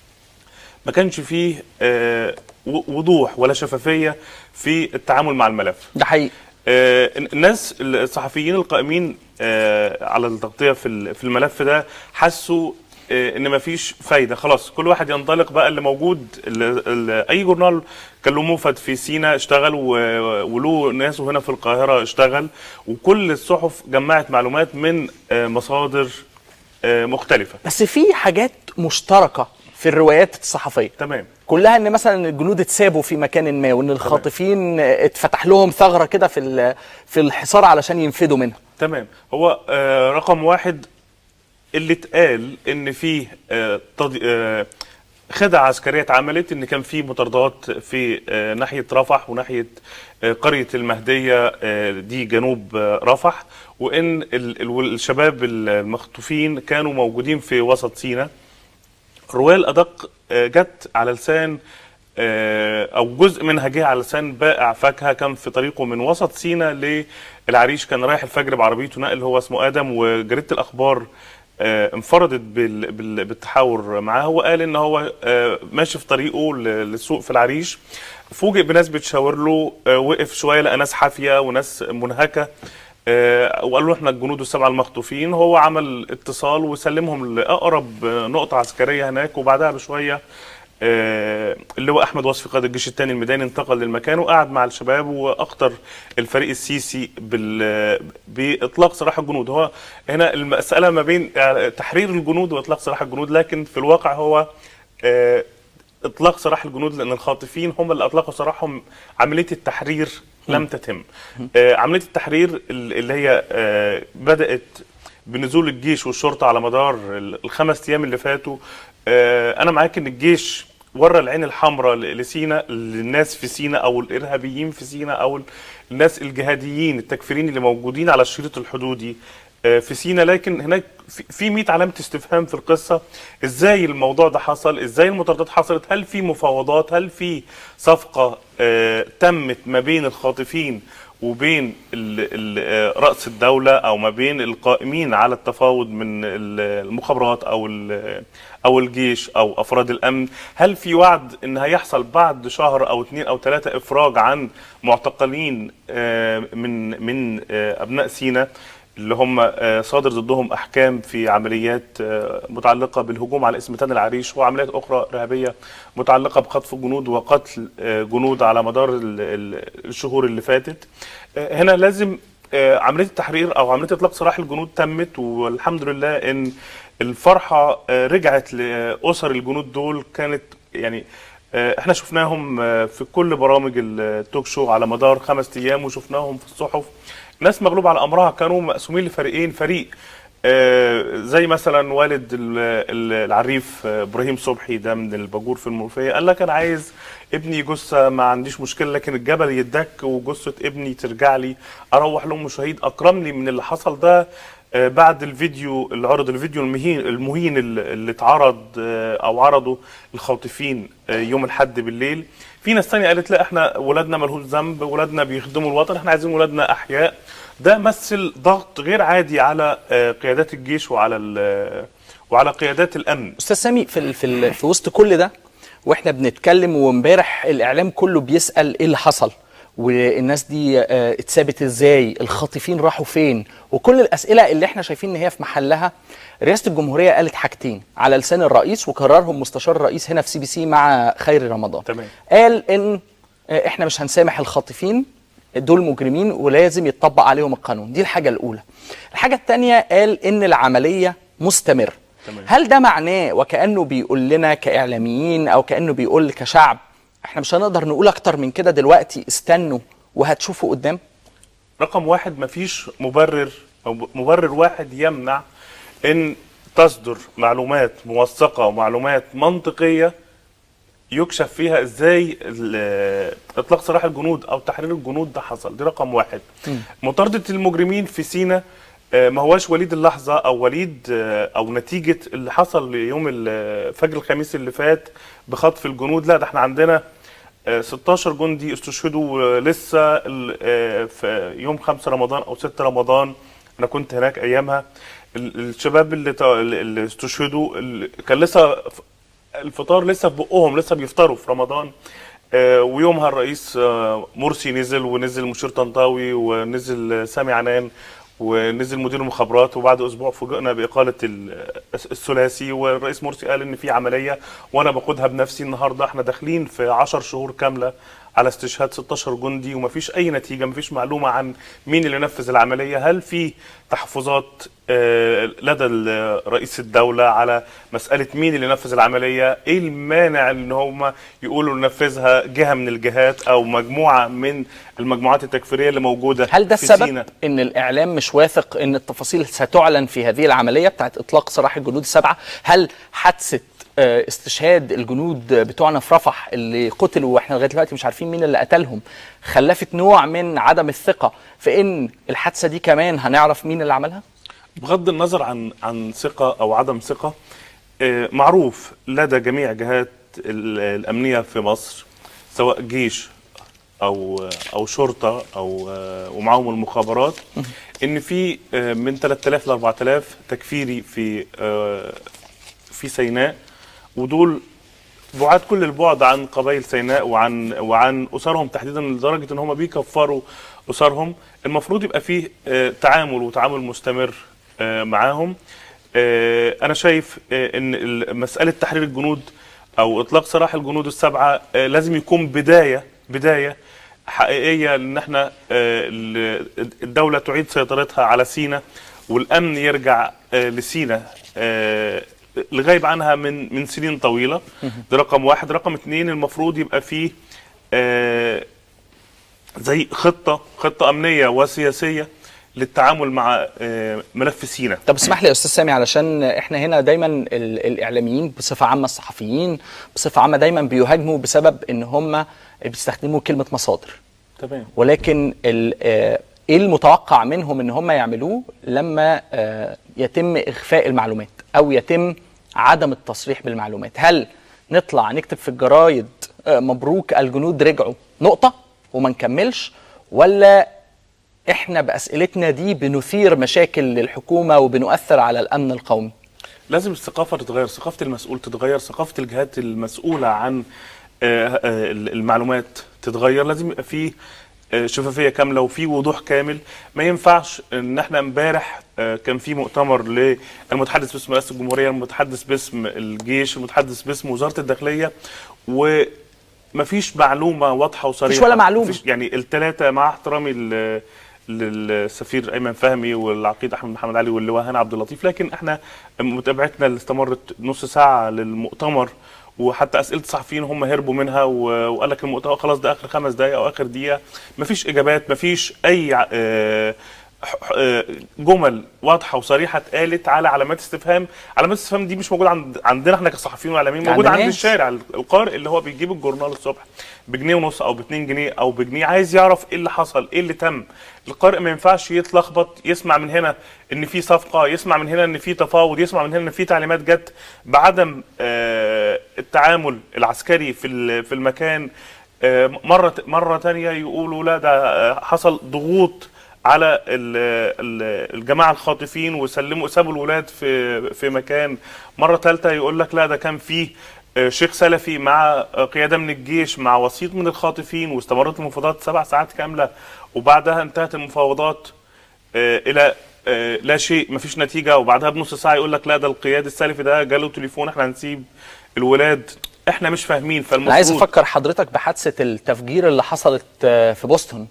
G: ما كانش فيه آه، و- وضوح ولا شفافيه في التعامل مع الملف
A: ده حقيقي
G: آه، الناس الصحفيين القائمين آه، على التغطيه في ال- في الملف ده حسوا آه، ان مفيش فايده خلاص كل واحد ينطلق بقى اللي موجود ال- ال- اي جورنال كان له موفد في سينا اشتغل و- وله ناسه هنا في القاهره اشتغل وكل الصحف جمعت معلومات من آه، مصادر آه، مختلفه
A: بس في حاجات مشتركه في الروايات الصحفيه
G: تمام
A: كلها ان مثلا الجنود اتسابوا في مكان ما وان الخاطفين اتفتح لهم ثغره كده في ال- في الحصار علشان ينفذوا منها
G: تمام هو آه رقم واحد اللي اتقال ان فيه آه تض... آه خدعة عسكرية اتعملت ان كان في مطاردات في آه ناحية رفح وناحية آه قرية المهدية آه دي جنوب آه رفح وان ال... ال... الشباب المخطوفين كانوا موجودين في وسط سيناء الرواية الأدق آه، جت على لسان آه، أو جزء منها جه على لسان بائع فاكهة كان في طريقه من وسط سينا للعريش كان رايح الفجر بعربيته نقل هو اسمه آدم وجريدة الأخبار آه، انفردت بال- بال- بالتحاور معاه وقال ان هو آه، ماشي في طريقه ل- للسوق في العريش فوجئ بناس بتشاور له آه، وقف شويه لقى ناس حافيه وناس منهكه آه، وقالوا له احنا الجنود السبعه المخطوفين هو عمل اتصال وسلمهم لاقرب آه، نقطه عسكريه هناك وبعدها بشويه آه، اللواء احمد وصفي قائد الجيش الثاني الميداني انتقل للمكان وقعد مع الشباب واخطر الفريق السيسي بال باطلاق سراح الجنود هو هنا المساله ما بين آه، تحرير الجنود واطلاق سراح الجنود لكن في الواقع هو آه، اطلاق سراح الجنود لان الخاطفين هم اللي اطلقوا سراحهم عمليه التحرير لم تتم آه، عمليه التحرير ال- اللي هي آه، بدات بنزول الجيش والشرطه على مدار ال- الخمس ايام اللي فاتوا آه، انا معاك ان الجيش ورى العين الحمراء ل- لسينا للناس في سينا او الارهابيين في سينا او ال- الناس الجهاديين التكفيرين اللي موجودين على الشريط الحدودي آه، في سينا لكن هناك في- في 100 علامه استفهام في القصه ازاي الموضوع ده حصل ازاي المطاردات حصلت هل في مفاوضات هل في صفقه آه، تمت ما بين الخاطفين وبين ال- ال- آه، رأس الدولة أو ما بين القائمين على التفاوض من ال- المخابرات أو ال- أو الجيش أو أفراد الأمن هل في وعد إن هيحصل بعد شهر أو اتنين أو ثلاثة إفراج عن معتقلين آه، من من آه، أبناء سينا اللي هم آه، صادر ضدهم احكام في عمليات آه، متعلقه بالهجوم على اسمتان العريش وعمليات اخرى ارهابيه متعلقه بخطف جنود وقتل آه، جنود على مدار ال- ال- الشهور اللي فاتت آه، هنا لازم آه، عمليه التحرير او عمليه اطلاق سراح الجنود تمت والحمد لله ان الفرحه آه، رجعت لاسر الجنود دول كانت يعني آه، احنا شفناهم آه، في كل برامج التوك شو على مدار خمس ايام وشفناهم في الصحف ناس مغلوب على امرها كانوا مقسومين لفريقين فريق آه، زي مثلا والد ال- ال- العريف آه، ابراهيم صبحي ده من الباجور في المنوفيه قال لك انا عايز ابني جثه ما عنديش مشكله لكن الجبل يدك وجثه ابني ترجع لي اروح لامه شهيد اكرمني من اللي حصل ده آه، بعد الفيديو اللي عرض الفيديو المهين المهين اللي اللي اتعرض آه، او عرضه الخاطفين آه، يوم الحد بالليل في ناس تانية قالت لا احنا ولادنا ملهوش ذنب ولادنا بيخدموا الوطن احنا عايزين ولادنا احياء ده مثل ضغط غير عادي على آه، قيادات الجيش وعلى ال- وعلى قيادات الامن
A: استاذ سامي في ال- في, ال- في وسط كل ده واحنا بنتكلم وامبارح الاعلام كله بيسال ايه اللي حصل والناس دي آه، اتثابت ازاي الخاطفين راحوا فين وكل الاسئله اللي احنا شايفين ان هي في محلها رئاسه الجمهوريه قالت حاجتين على لسان الرئيس وكررهم مستشار الرئيس هنا في سي بي سي مع خيري رمضان
G: تمام.
A: قال ان آه، احنا مش هنسامح الخاطفين دول مجرمين ولازم يتطبق عليهم القانون دي الحاجه الاولى الحاجه الثانيه قال ان العمليه مستمره
G: تمام.
A: هل ده معناه وكانه بيقول لنا كاعلاميين او كانه بيقول كشعب احنا مش هنقدر نقول اكتر من كده دلوقتي استنوا وهتشوفوا قدام
G: رقم واحد مفيش مبرر او مبرر واحد يمنع ان تصدر معلومات موثقه ومعلومات منطقيه يكشف فيها ازاي ال- اطلاق سراح الجنود او تحرير الجنود ده حصل دي رقم واحد مطاردة المجرمين في سينا آه، ما هواش وليد اللحظة او وليد آه، او نتيجة اللي حصل يوم ال- فجر الخميس اللي فات بخطف الجنود لا ده احنا عندنا آه، 16 جندي استشهدوا آه، لسه ال- آه، في يوم 5 رمضان او 6 رمضان انا كنت هناك ايامها ال- الشباب اللي تا- اللي استشهدوا ال- كان لسه ف- الفطار لسه في بقهم لسه بيفطروا في رمضان آه، ويومها الرئيس آه، مرسي نزل ونزل مشير طنطاوي ونزل آه، سامي عنان ونزل مدير المخابرات وبعد اسبوع فوجئنا باقاله ال- الثلاثي والرئيس مرسي قال ان في عمليه وانا بقودها بنفسي النهارده احنا داخلين في 10 شهور كامله على استشهاد 16 جندي ومفيش اي نتيجه مفيش معلومه عن مين اللي نفذ العمليه هل في تحفظات آه، لدى ال- رئيس الدوله على مساله مين اللي نفذ العمليه ايه المانع ان هم يقولوا ننفذها جهه من الجهات او مجموعه من المجموعات التكفيريه اللي موجوده
A: هل ده
G: في
A: السبب
G: سيناء
A: ان الاعلام مش واثق ان التفاصيل ستعلن في هذه العمليه بتاعت اطلاق سراح الجنود السبعه هل حادثه آه، استشهاد الجنود بتوعنا في رفح اللي قتلوا واحنا لغايه دلوقتي مش عارفين مين اللي قتلهم خلفت نوع من عدم الثقه في ان الحادثه دي كمان هنعرف مين اللي عملها
G: بغض النظر عن عن ثقه او عدم ثقه آه، معروف لدى جميع جهات ال- الامنيه في مصر سواء جيش او او شرطه او آه، ومعاهم المخابرات ان في آه، من 3000 ل 4000 تكفيري في آه، في سيناء ودول بعاد كل البعد عن قبائل سيناء وعن وعن اسرهم تحديدا لدرجه ان هم بيكفروا اسرهم المفروض يبقى فيه آه، تعامل وتعامل مستمر آه، معاهم آه، انا شايف آه، ان ال- مساله تحرير الجنود او اطلاق سراح الجنود السبعه آه، لازم يكون بدايه بدايه حقيقيه ان احنا آه، ال- الدوله تعيد سيطرتها على سينا والامن يرجع آه، لسينا آه، الغايب عنها من من سنين طويله ده رقم واحد رقم اتنين المفروض يبقى فيه آه، زي خطه خطه امنيه وسياسيه للتعامل مع آه، ملف سينا
A: طب اسمح لي يا استاذ سامي علشان احنا هنا دايما ال- الاعلاميين بصفه عامه الصحفيين بصفه عامه دايما بيهاجموا بسبب ان هم بيستخدموا كلمه مصادر
G: تمام
A: ولكن ال- آه، ايه المتوقع منهم ان هم يعملوه لما آه، يتم اخفاء المعلومات او يتم عدم التصريح بالمعلومات هل نطلع نكتب في الجرايد آه، مبروك الجنود رجعوا نقطه وما نكملش ولا احنا باسئلتنا دي بنثير مشاكل للحكومه وبنؤثر على الامن القومي
G: لازم الثقافه تتغير ثقافه المسؤول تتغير ثقافه الجهات المسؤوله عن آه، آه، المعلومات تتغير لازم يبقى في آه، شفافيه كامله وفي وضوح كامل ما ينفعش ان احنا امبارح آه، كان في مؤتمر للمتحدث باسم رئاسه الجمهوريه المتحدث باسم الجيش المتحدث باسم وزاره الداخليه و مفيش معلومه واضحه وصريحه
A: ولا معلومة.
G: مفيش يعني الثلاثه مع احترامي ل- للسفير ايمن فهمي والعقيد احمد محمد علي واللواء هاني عبد اللطيف لكن احنا متابعتنا اللي استمرت نص ساعه للمؤتمر وحتى اسئله الصحفيين هم هربوا منها و- وقال لك المؤتمر خلاص ده اخر خمس دقائق او اخر دقيقه مفيش اجابات مفيش اي ع- آه، ح- آه، جمل واضحه وصريحه اتقالت على علامات استفهام علامات الاستفهام دي مش موجوده عند عندنا احنا كصحفيين واعلاميين
A: عند
G: موجوده عند
A: الناس.
G: الشارع القارئ اللي هو بيجيب الجورنال الصبح بجنيه ونص او باتنين جنيه او بجنيه عايز يعرف ايه اللي حصل ايه اللي تم القارئ ما ينفعش يتلخبط يسمع من هنا ان في صفقه يسمع من هنا ان في تفاوض يسمع من هنا ان في تعليمات جت بعدم آه، التعامل العسكري في ال- في المكان آه، مره مره تانية يقولوا لا ده آه، حصل ضغوط على ال- ال- الجماعه الخاطفين وسلموا سابوا الولاد في في مكان مره ثالثه يقول لك لا ده كان فيه آه، شيخ سلفي مع آه، قياده من الجيش مع وسيط من الخاطفين واستمرت المفاوضات سبع ساعات كامله وبعدها انتهت المفاوضات آه، الى آه، لا شيء مفيش نتيجه وبعدها بنص ساعه يقول لك لا ده القيادي السلفي ده جاله تليفون احنا هنسيب الولاد احنا مش فاهمين
A: انا عايز
G: فالمفروض
A: افكر حضرتك بحادثه التفجير اللي حصلت آه، في بوسطن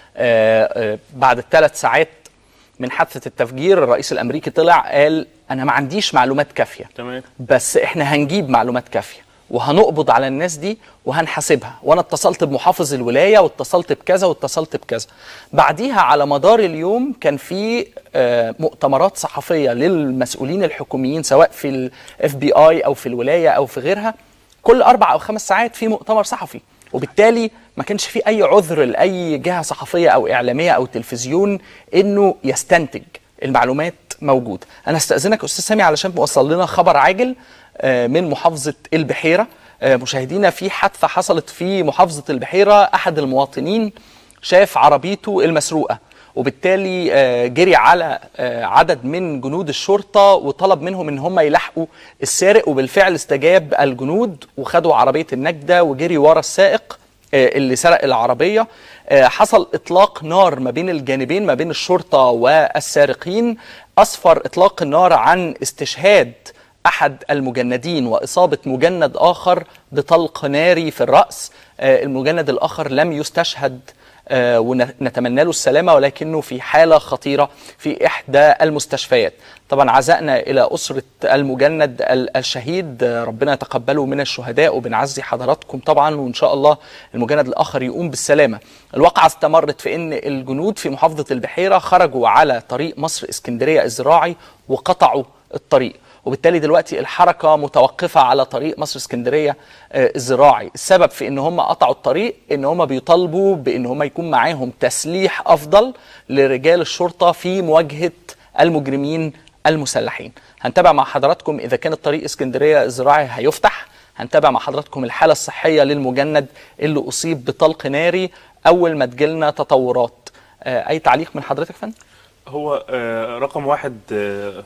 A: آه، آه، بعد الثلاث ساعات من حادثه التفجير الرئيس الامريكي طلع قال انا ما عنديش معلومات كافيه
G: تمام
A: بس احنا هنجيب معلومات كافيه وهنقبض على الناس دي وهنحاسبها وانا اتصلت بمحافظ الولايه واتصلت بكذا واتصلت بكذا بعديها على مدار اليوم كان في آه، مؤتمرات صحفيه للمسؤولين الحكوميين سواء في الاف بي اي او في الولايه او في غيرها كل اربع او خمس ساعات في مؤتمر صحفي وبالتالي ما كانش في اي عذر لاي جهه صحفيه او اعلاميه او تلفزيون انه يستنتج المعلومات موجوده انا استاذنك استاذ سامي علشان موصل لنا خبر عاجل آه، من محافظه البحيره آه، مشاهدينا في حادثه حصلت في محافظه البحيره احد المواطنين شاف عربيته المسروقه وبالتالي آه، جري على آه، عدد من جنود الشرطه وطلب منهم ان هم يلاحقوا السارق وبالفعل استجاب الجنود وخدوا عربيه النجده وجري ورا السائق آه، اللي سرق العربيه آه، حصل اطلاق نار ما بين الجانبين ما بين الشرطه والسارقين اسفر اطلاق النار عن استشهاد احد المجندين واصابه مجند اخر بطلق ناري في الراس آه، المجند الاخر لم يستشهد آه، ونتمنى له السلامه ولكنه في حاله خطيره في احدى المستشفيات. طبعا عزائنا الى اسره المجند ال- الشهيد آه، ربنا يتقبله من الشهداء وبنعزي حضراتكم طبعا وان شاء الله المجند الاخر يقوم بالسلامه. الواقعه استمرت في ان الجنود في محافظه البحيره خرجوا على طريق مصر اسكندريه الزراعي وقطعوا الطريق. وبالتالي دلوقتي الحركه متوقفه على طريق مصر اسكندريه آه، الزراعي السبب في ان هم قطعوا الطريق ان هم بيطالبوا بان هم يكون معاهم تسليح افضل لرجال الشرطه في مواجهه المجرمين المسلحين هنتابع مع حضراتكم اذا كان الطريق اسكندريه الزراعي هيفتح هنتابع مع حضراتكم الحاله الصحيه للمجند اللي اصيب بطلق ناري اول ما تجيلنا تطورات آه، اي تعليق من حضرتك يا فندم
G: هو آه، رقم واحد آه،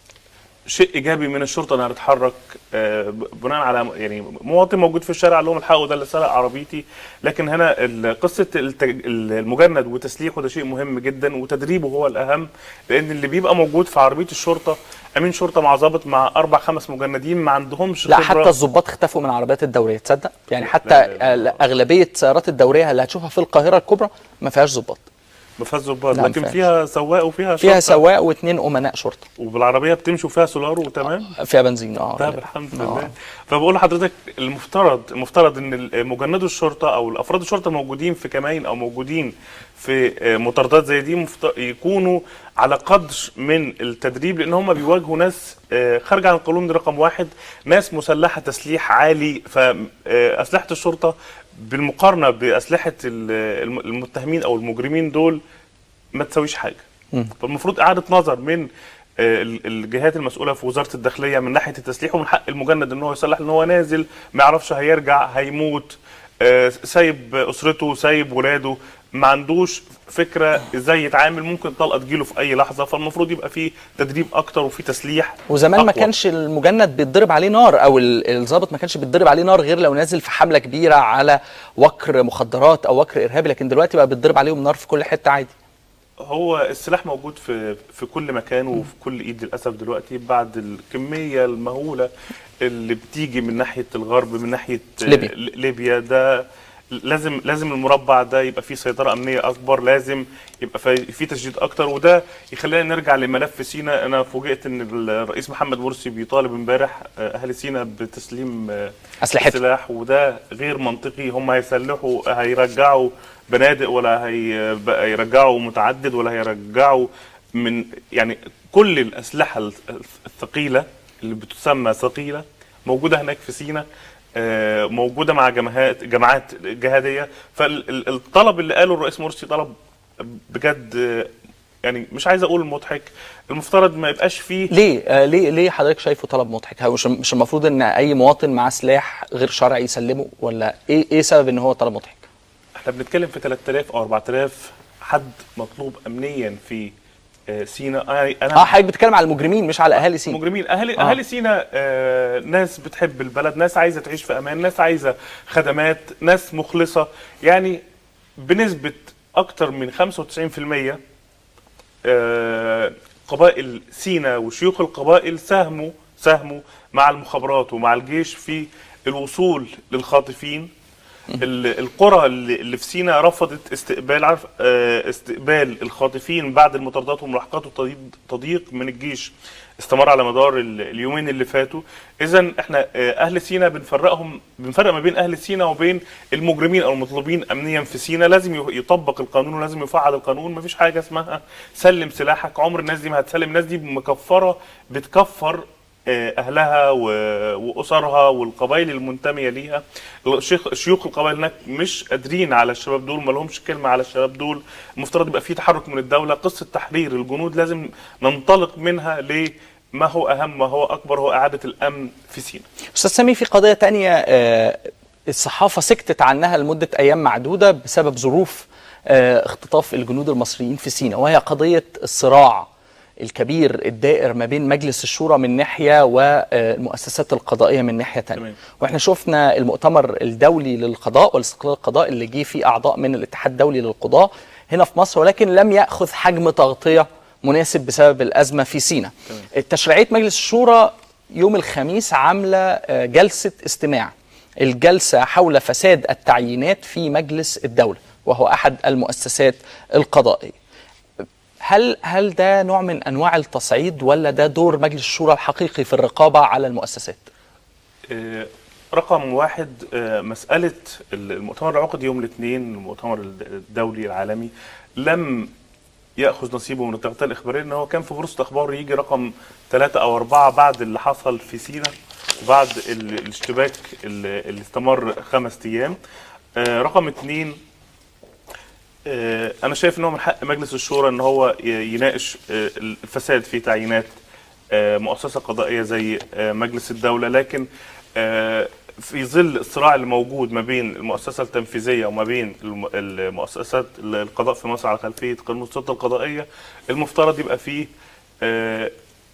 G: شيء ايجابي من الشرطه انها تتحرك آه، ب- بناء على يعني مواطن موجود في الشارع قال لهم الحقوا ده اللي سرق عربيتي لكن هنا ال- قصه التج- المجند وتسليحه ده شيء مهم جدا وتدريبه هو الاهم لان اللي بيبقى موجود في عربيه الشرطه امين شرطه مع ضابط مع اربع خمس مجندين ما عندهمش
A: لا
G: خبرة.
A: حتى الضباط اختفوا من عربيات الدوريه تصدق يعني حتى
G: لا، لا، لا.
A: آه، اغلبيه سيارات الدوريه اللي هتشوفها في القاهره الكبرى ما فيهاش ضباط
G: ما فيهاش ظباط
A: لا، ما
G: لكن
A: فيهاش.
G: فيها سواق وفيها
A: فيها
G: شرطة.
A: سواق واثنين امناء شرطه
G: وبالعربيه بتمشي وفيها سولار وتمام
A: فيها بنزين اه
G: طيب
A: غالباً.
G: الحمد
A: آه.
G: لله فبقول لحضرتك المفترض المفترض ان مجندو الشرطه او الافراد الشرطه الموجودين في كمائن او موجودين في آه، مطاردات زي دي مفت- يكونوا على قدر من التدريب لان هم بيواجهوا ناس آه، خارجه عن القانون ده رقم واحد ناس مسلحه تسليح عالي فاسلحه الشرطه بالمقارنه باسلحه ال- الم- المتهمين او المجرمين دول ما تساويش حاجه فالمفروض اعاده نظر من آه، ال- الجهات المسؤوله في وزاره الداخليه من ناحيه التسليح ومن حق المجند ان هو يصلح ان هو نازل ما يعرفش هيرجع هيموت آه، سايب اسرته سايب ولاده ما عندوش فكره ازاي يتعامل ممكن طلقه تجيله في اي لحظه فالمفروض يبقى في تدريب اكتر وفي تسليح
A: وزمان ما
G: أقوى.
A: كانش المجند بيتضرب عليه نار او ال- الضابط ما كانش بيتضرب عليه نار غير لو نازل في حمله كبيره على وكر مخدرات او وكر ارهابي لكن دلوقتي بقى بيتضرب عليهم نار في كل حته عادي
G: هو السلاح موجود في في كل مكان وفي كل ايد للاسف دلوقتي بعد الكميه المهوله اللي بتيجي من ناحيه الغرب من ناحيه
A: ليبيا.
G: آه، ليبيا ده لازم لازم المربع ده يبقى فيه سيطره امنيه اكبر لازم يبقى في في تشديد اكتر وده يخلينا نرجع لملف سينا انا فوجئت ان الرئيس محمد مرسي بيطالب امبارح آه، اهل سينا بتسليم آه،
A: أسلحتهم.
G: السلاح وده غير منطقي هم هيسلحوا هيرجعوا بنادق ولا هي بقى هيرجعوا متعدد ولا هيرجعوا من يعني كل الاسلحه الثقيله اللي بتسمى ثقيله موجوده هناك في سينا آه، موجوده مع جماعات جماعات جهاديه فالطلب اللي قاله الرئيس مرسي طلب بجد آه، يعني مش عايز اقول مضحك المفترض ما يبقاش فيه
A: ليه آه ليه ليه حضرتك شايفه طلب مضحك هو مش مش المفروض ان اي مواطن معاه سلاح غير شرعي يسلمه ولا ايه ايه سبب ان هو طلب مضحك
G: احنا بنتكلم في 3000 او 4000 حد مطلوب امنيا في آه، سينا انا
A: اه
G: انا
A: حضرتك بتتكلم على المجرمين مش على اهالي سينا
G: مجرمين اهالي
A: آه.
G: اهالي سينا آه ناس بتحب البلد ناس عايزه تعيش في امان ناس عايزه خدمات ناس مخلصه يعني بنسبه اكتر من 95% آه قبائل سينا وشيوخ القبائل ساهموا ساهموا مع المخابرات ومع الجيش في الوصول للخاطفين ال- القرى اللي اللي في سينا رفضت استقبال عارف آه، استقبال الخاطفين بعد المطاردات والملاحقات والتضييق تضييق من الجيش استمر على مدار ال- اليومين اللي فاتوا اذا احنا آه، اهل سينا بنفرقهم بنفرق ما بين اهل سينا وبين المجرمين او المطلوبين امنيا في سينا لازم ي- يطبق القانون ولازم يفعل القانون مفيش حاجه اسمها سلم سلاحك عمر الناس دي ما هتسلم الناس دي مكفره بتكفر آه، اهلها و- واسرها والقبائل المنتميه ليها الشيخ شيوخ القبائل هناك مش قادرين على الشباب دول ما لهمش كلمه على الشباب دول المفترض يبقى في تحرك من الدوله قصه تحرير الجنود لازم ننطلق منها لما هو اهم ما هو اكبر هو اعاده الامن في سيناء
A: استاذ سامي في قضيه تانية آه، الصحافه سكتت عنها لمده ايام معدوده بسبب ظروف آه، اختطاف الجنود المصريين في سيناء وهي قضيه الصراع الكبير الدائر ما بين مجلس الشورى من ناحيه والمؤسسات القضائيه من ناحيه تانية
G: تمام.
A: واحنا شفنا المؤتمر الدولي للقضاء والاستقلال القضاء اللي جه فيه اعضاء من الاتحاد الدولي للقضاء هنا في مصر ولكن لم ياخذ حجم تغطيه مناسب بسبب الازمه في سيناء. تشريعيه مجلس الشورى يوم الخميس عامله آه، جلسه استماع. الجلسه حول فساد التعيينات في مجلس الدوله وهو احد المؤسسات القضائيه. هل هل ده نوع من انواع التصعيد ولا ده دور مجلس الشورى الحقيقي في الرقابه على المؤسسات؟
G: آه، رقم واحد آه، مسألة المؤتمر العقد يوم الاثنين المؤتمر الدولي العالمي لم يأخذ نصيبه من التغطية الإخبارية إن هو كان في فرصة أخبار يجي رقم ثلاثة أو أربعة بعد اللي حصل في سينا وبعد ال- الاشتباك اللي اللي استمر خمس أيام آه، رقم اثنين آه، انا شايف ان هو من حق مجلس الشورى ان هو ي- يناقش آه، الفساد في تعيينات آه، مؤسسه قضائيه زي آه، مجلس الدوله لكن آه، في ظل الصراع اللي موجود ما بين المؤسسه التنفيذيه وما بين الم- المؤسسات القضاء في مصر على خلفيه قانون السلطه القضائيه المفترض يبقى فيه آه،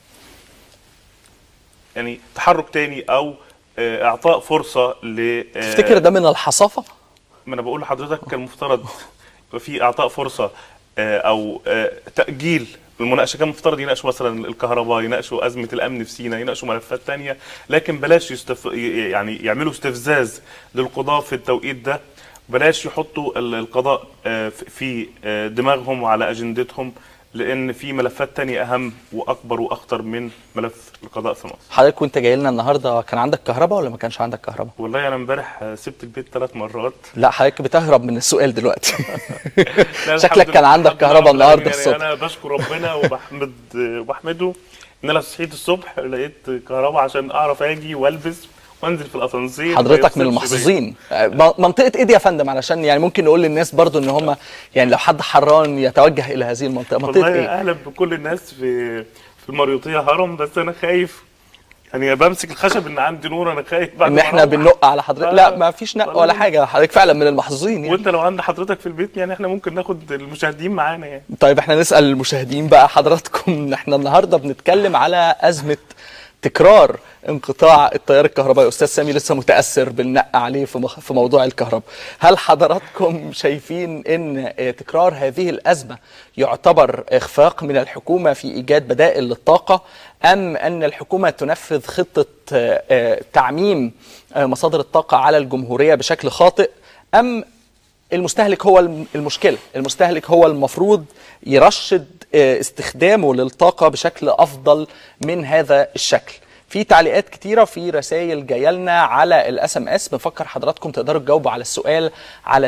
G: يعني تحرك تاني او آه، اعطاء فرصه ل آه،
A: تفتكر ده من الحصافه؟
G: ما انا بقول لحضرتك كان المفترض يبقى في اعطاء فرصه آه، او آه، تاجيل المناقشه كان المفترض يناقشوا مثلا الكهرباء يناقشوا ازمه الامن في سيناء يناقشوا ملفات تانية لكن بلاش يستف... يعني يعملوا استفزاز للقضاه في التوقيت ده بلاش يحطوا ال- القضاء آه، في- في آه، دماغهم وعلى اجندتهم لان في ملفات تانية اهم واكبر واخطر من ملف القضاء في مصر
A: حضرتك وانت جاي لنا النهارده كان عندك كهرباء ولا ما كانش عندك كهرباء
G: والله انا امبارح آه، سبت البيت ثلاث مرات
A: لا حضرتك بتهرب من السؤال دلوقتي
G: لا،
A: شكلك
G: الحمد
A: كان
G: لله-
A: عندك
G: الحمد لله
A: كهرباء
G: رب العالمين.
A: النهارده
G: يعني
A: الصبح
G: انا بشكر ربنا وبحمد وبحمده ان انا صحيت الصبح لقيت كهرباء عشان اعرف اجي والبس وانزل في الاسانسير ما
A: حضرتك من
G: يفصلش بيا.
A: المحظوظين آه، منطقه ايه دي يا فندم علشان يعني ممكن نقول للناس برضو ان هم يعني لو حد حران يتوجه الى هذه المنطقه منطقه
G: والله
A: ايه
G: اهلا بكل الناس في في المريوطيه هرم بس انا خايف يعني بمسك الخشب ان عندي نور انا خايف بعد
A: ان
G: ما
A: احنا
G: أروح.
A: بننق على حضرتك
G: آه.
A: لا ما فيش نق ولا
G: والله.
A: حاجه حضرتك فعلا من المحظوظين يعني
G: وانت لو عند حضرتك في البيت يعني احنا ممكن ناخد المشاهدين معانا يعني
A: طيب احنا نسال المشاهدين بقى حضراتكم احنا النهارده بنتكلم على ازمه تكرار انقطاع التيار الكهربائي استاذ سامي لسه متاثر بالنق عليه في مخ- في موضوع الكهرباء هل حضراتكم شايفين ان اه، تكرار هذه الازمه يعتبر اخفاق من الحكومه في ايجاد بدائل للطاقه ام ان الحكومه تنفذ خطه اه، اه، تعميم اه، مصادر الطاقه على الجمهوريه بشكل خاطئ ام المستهلك هو الم- المشكله المستهلك هو المفروض يرشد آه، استخدامه للطاقه بشكل افضل من هذا الشكل في تعليقات كتيره في رسائل جايه لنا على الاس ام اس بنفكر حضراتكم تقدروا تجاوبوا على السؤال على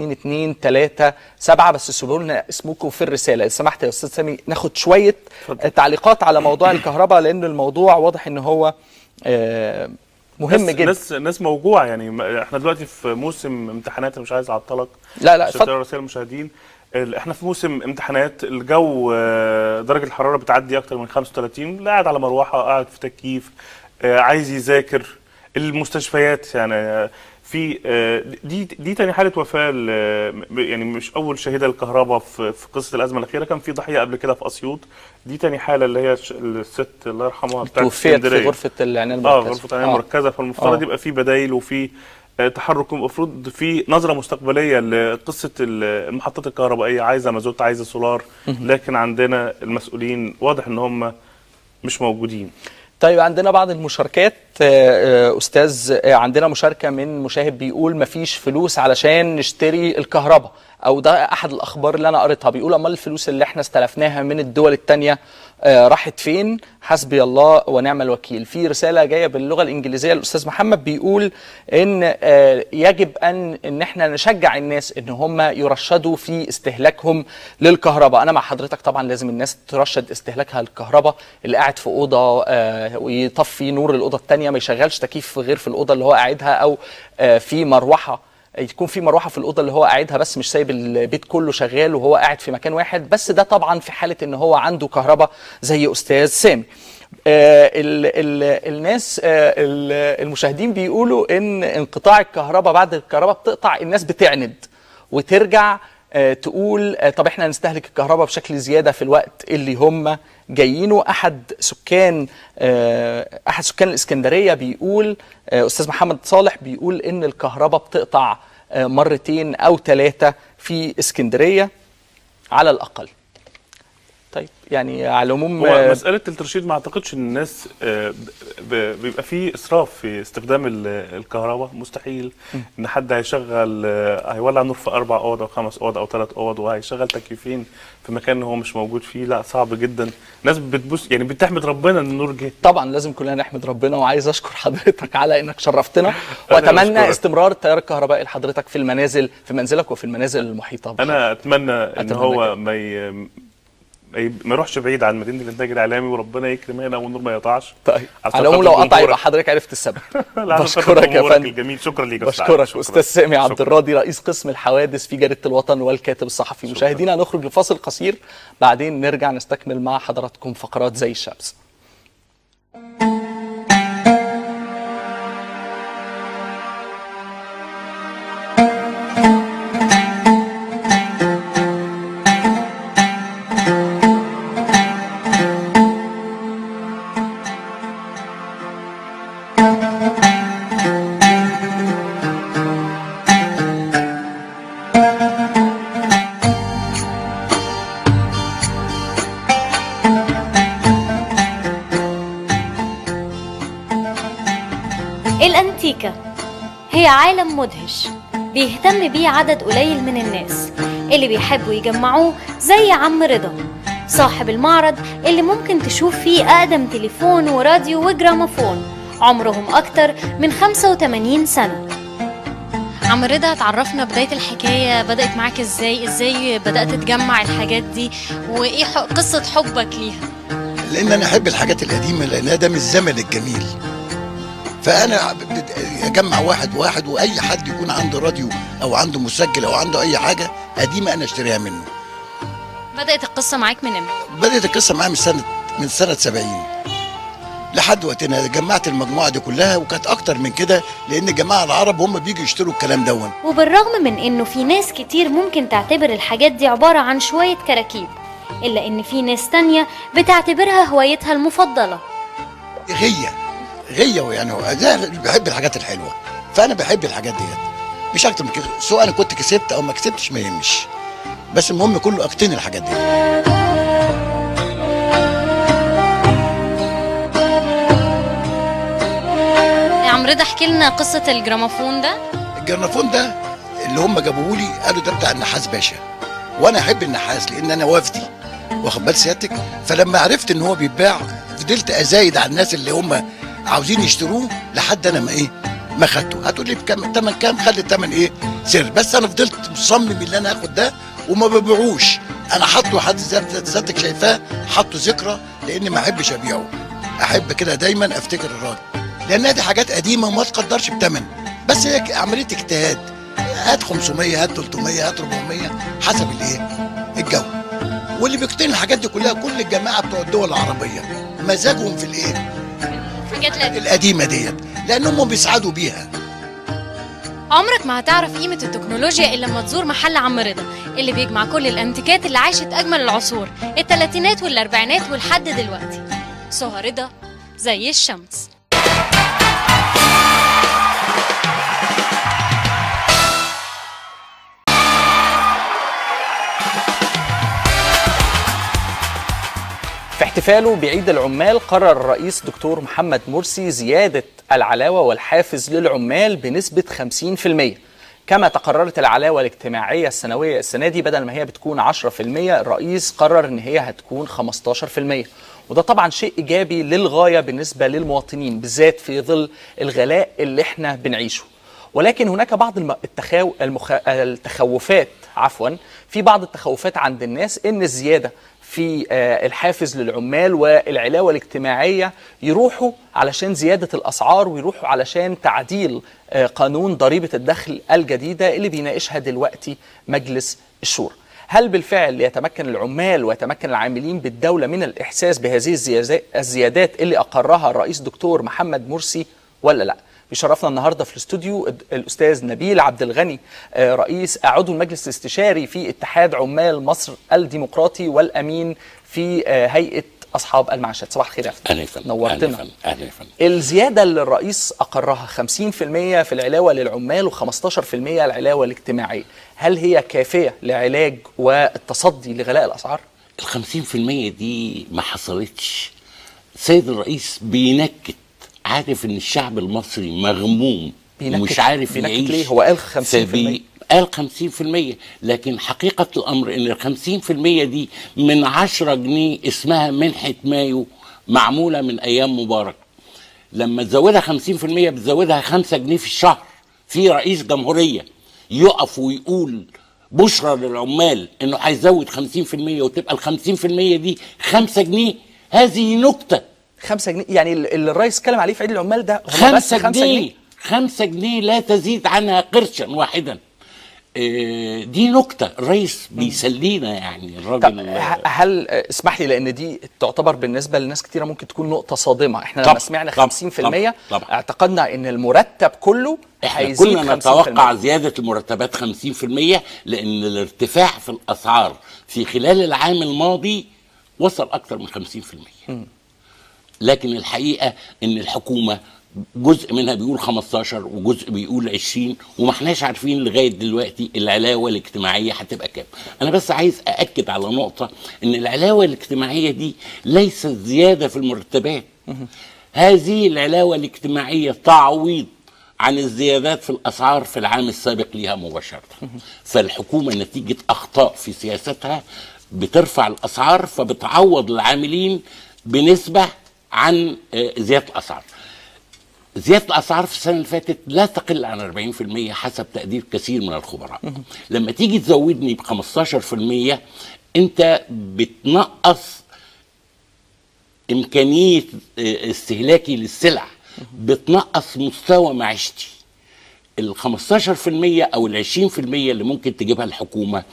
A: 9223 بس سيبوا لنا اسمكم في الرساله اذا سمحت يا استاذ سامي ناخد شويه
G: اتفضل.
A: آه، تعليقات على موضوع الكهرباء لان الموضوع واضح ان هو آه، مهم
G: ناس
A: جدا
G: ناس ناس موجوعه يعني ما- احنا دلوقتي في موسم امتحانات أنا مش عايز اعطلك
A: لا لا
G: عشان
A: اتفضل
G: تقرا رسائل المشاهدين ال- احنا في موسم امتحانات الجو آه، درجه الحراره بتعدي اكتر من 35 لا قاعد على مروحه قاعد في تكييف آه، عايز يذاكر المستشفيات يعني آه، في آه، دي دي تاني حاله وفاه ل- يعني مش اول شهيده للكهرباء في في قصه الازمه الاخيره كان في ضحيه قبل كده في اسيوط دي تاني حاله اللي هي الش- الست الله يرحمها بتاعت
A: توفيت في
G: اسكندرية.
A: غرفه العنايه
G: اه
A: المركزه
G: غرفه عنايه مركزه فالمفترض
A: آه.
G: يبقى في بدايل وفي آه، تحرك المفروض في نظره مستقبليه لقصه ال- المحطات الكهربائيه عايزه مازوت عايزه سولار لكن عندنا المسؤولين واضح ان هم مش موجودين
A: طيب عندنا بعض المشاركات آه، آه، استاذ آه، عندنا مشاركه من مشاهد بيقول مفيش فلوس علشان نشتري الكهرباء او ده احد الاخبار اللي انا قريتها بيقول امال الفلوس اللي احنا استلفناها من الدول التانية آه، راحت فين حسبي الله ونعم الوكيل في رساله جايه باللغه الانجليزيه الاستاذ محمد بيقول ان آه، يجب ان ان احنا نشجع الناس ان هم يرشدوا في استهلاكهم للكهرباء انا مع حضرتك طبعا لازم الناس ترشد استهلاكها للكهرباء اللي قاعد في اوضه آه، ويطفي نور الاوضه الثانيه ما يشغلش تكييف غير في الاوضه اللي هو قاعدها او آه، في مروحه يكون في مروحه في الاوضه اللي هو قاعدها بس مش سايب البيت كله شغال وهو قاعد في مكان واحد بس ده طبعا في حاله ان هو عنده كهرباء زي استاذ سامي آه ال ال الناس آه ال- المشاهدين بيقولوا ان انقطاع الكهرباء بعد الكهرباء بتقطع الناس بتعند وترجع آه تقول آه طب احنا نستهلك الكهرباء بشكل زياده في الوقت اللي هم جايينه احد سكان آه احد سكان الاسكندريه بيقول آه استاذ محمد صالح بيقول ان الكهرباء بتقطع آه مرتين او ثلاثه في اسكندريه على الاقل طيب يعني على العموم
G: هو
A: آه،
G: مساله الترشيد ما اعتقدش ان الناس آه، ب- ب- بيبقى في اسراف في استخدام ال- الكهرباء مستحيل ان حد هيشغل آه، هيولع نور في اربع اوض او خمس اوض او ثلاث اوض وهيشغل تكييفين في مكان هو مش موجود فيه لا صعب جدا ناس بتبص يعني بتحمد ربنا ان النور جه
A: طبعا لازم كلنا نحمد ربنا وعايز اشكر حضرتك على انك شرفتنا
G: أنا
A: واتمنى
G: بشكرك.
A: استمرار التيار الكهربائي لحضرتك في المنازل في منزلك وفي المنازل المحيطه بك.
G: انا اتمنى ان
A: أتمنى
G: هو
A: كده.
G: ما ي... ما ي- ما يروحش بعيد عن مدينه الانتاج الاعلامي وربنا يكرم هنا والنور ما يقطعش
A: طيب
G: عشان
A: على العموم لو
G: خاطر
A: قطع يبقى
G: جمهورك.
A: حضرتك عرفت السبب
G: لا، عشان خاطر
A: بشكرك يا
G: جمهورك
A: فندم
G: الجميل شكرا ليك يا أستاذ علي.
A: بشكرك
G: شكراً.
A: استاذ سامي عبد
G: شكراً.
A: الراضي رئيس قسم الحوادث في جريده الوطن والكاتب الصحفي مشاهدينا هنخرج لفاصل قصير بعدين نرجع نستكمل مع حضراتكم فقرات زي الشمس
H: الأنتيكا هي عالم مدهش بيهتم بيه عدد قليل من الناس اللي بيحبوا يجمعوه زي عم رضا صاحب المعرض اللي ممكن تشوف فيه أقدم تليفون وراديو وجراموفون عمرهم أكتر من 85 سنة
I: عم رضا تعرفنا بداية الحكاية بدأت معاك ازاي ازاي بدأت تجمع الحاجات دي وايه ح- قصة حبك ليها
J: لان انا احب الحاجات القديمه لانها ده من الزمن الجميل فانا بد- اجمع واحد واحد واي حد يكون عنده راديو او عنده مسجل او عنده اي حاجه قديمه انا اشتريها منه
I: بدأت القصة معاك من امتى
J: بدات القصه معايا من سنه من سنه 70 لحد وقتنا جمعت المجموعه دي كلها وكانت اكتر من كده لان الجماعه العرب هم بيجوا يشتروا الكلام دون
H: وبالرغم من انه في ناس كتير ممكن تعتبر الحاجات دي عبارة عن شوية كراكيب إلا إن في ناس تانية بتعتبرها هوايتها المفضلة
J: غيه غيه يعني هو- ده بحب الحاجات الحلوه فانا بحب الحاجات ديت مش اكتر من كده سواء انا كنت كسبت او ما كسبتش ما يهمش بس المهم كله اقتني الحاجات دي
I: يا عم رضا احكي لنا قصة الجراموفون ده
J: الجرنافون ده اللي هم جابوه لي قالوا ده بتاع النحاس باشا وانا احب النحاس لان انا وفدي واخد بال سيادتك فلما عرفت ان هو بيتباع فضلت ازايد على الناس اللي هم عاوزين يشتروه لحد انا ما ايه ما خدته هتقول لي بكام الثمن كام خلي الثمن ايه سر بس انا فضلت مصمم ان انا اخد ده وما ببيعوش انا حاطه حد ذات- ذاتك شايفاه حاطه ذكرى لاني ما احبش ابيعه احب كده دايما افتكر الراجل لانها دي حاجات قديمه وما تقدرش بثمن بس هي عمليه اجتهاد هات 500 هات 300 هات 400 حسب الايه الجو واللي بيقتني الحاجات دي كلها كل الجماعه بتوع الدول العربيه مزاجهم في الايه
I: حاجات القديمة.
J: القديمه ديت لانهم بيسعدوا بيها
I: عمرك ما هتعرف قيمة التكنولوجيا إلا لما تزور محل عم رضا اللي بيجمع كل الأنتيكات اللي عاشت أجمل العصور التلاتينات والأربعينات ولحد دلوقتي سهى رضا زي الشمس
A: في احتفاله بعيد العمال قرر الرئيس دكتور محمد مرسي زيادة العلاوة والحافز للعمال بنسبة 50% كما تقررت العلاوة الاجتماعية السنوية السنة دي بدل ما هي بتكون 10% الرئيس قرر ان هي هتكون 15% وده طبعا شيء ايجابي للغاية بالنسبة للمواطنين بالذات في ظل الغلاء اللي احنا بنعيشه ولكن هناك بعض الم- التخاو... المخ... التخوفات عفوا في بعض التخوفات عند الناس ان الزياده في آه، الحافز للعمال والعلاوه الاجتماعيه يروحوا علشان زياده الاسعار ويروحوا علشان تعديل آه، قانون ضريبه الدخل الجديده اللي بيناقشها دلوقتي مجلس الشورى. هل بالفعل يتمكن العمال ويتمكن العاملين بالدوله من الاحساس بهذه الزيازا- الزيادات اللي اقرها الرئيس دكتور محمد مرسي ولا لا؟ بيشرفنا النهارده في الاستوديو الد- الاستاذ نبيل عبد الغني آه، رئيس عضو المجلس الاستشاري في اتحاد عمال مصر الديمقراطي والامين في آه، هيئه اصحاب المعاشات صباح الخير يا فندم
K: اهلا يا فندم
A: نورتنا.
K: اهلا يا فندم اهلا يا فندم
A: الزياده اللي الرئيس اقرها 50% في العلاوه للعمال و15% العلاوه الاجتماعيه هل هي كافيه لعلاج والتصدي لغلاء الاسعار
K: ال 50% دي ما حصلتش سيد الرئيس بينكت عارف ان الشعب المصري مغموم
A: بينكت-
K: ومش عارف
A: بينكت
K: يعيش
A: ليه؟ هو قال 50%.
K: فبي- قال 50% لكن حقيقة الأمر إن ال 50% دي من 10 جنيه اسمها منحة مايو معمولة من أيام مبارك لما تزودها 50% بتزودها 5 جنيه في الشهر في رئيس جمهورية يقف ويقول بشرى للعمال انه هيزود 50% وتبقى ال 50% دي 5 جنيه هذه نكته
A: 5 جنيه يعني اللي الرئيس اتكلم عليه في عيد العمال ده هم بس
K: 5
A: 5
K: جنيه 5 جنيه لا تزيد عنها قرشا واحدا آه، دي نكته الرئيس بيسلينا يعني
A: طب
K: الراجل
A: ه- هل آه، اسمح لي لان دي تعتبر بالنسبه لناس كتيره ممكن تكون نقطه صادمه احنا لما
K: طبعاً،
A: سمعنا 50%
K: طبعاً، طبعاً، طبعاً.
A: اعتقدنا ان المرتب كله
K: احنا
A: هيزيد
K: كنا
A: 50%.
K: نتوقع زيادة المرتبات 50% لأن الارتفاع في الأسعار في خلال العام الماضي وصل أكثر من 50% لكن الحقيقة إن الحكومة جزء منها بيقول 15 وجزء بيقول 20 وما احناش عارفين لغايه دلوقتي العلاوه الاجتماعيه هتبقى كام. انا بس عايز ااكد على نقطه ان العلاوه الاجتماعيه دي ليست زياده في المرتبات. هذه العلاوه الاجتماعيه تعويض عن الزيادات في الاسعار في العام السابق ليها مباشره فالحكومه نتيجه اخطاء في سياستها بترفع الاسعار فبتعوض العاملين بنسبه عن آه، زياده الاسعار زياده الاسعار في السنه اللي فاتت لا تقل عن 40% حسب تقدير كثير من الخبراء لما تيجي تزودني ب 15% انت بتنقص امكانيه آه، استهلاكي للسلع بتنقص مستوى معيشتي ال 15% او ال 20% اللي ممكن تجيبها الحكومه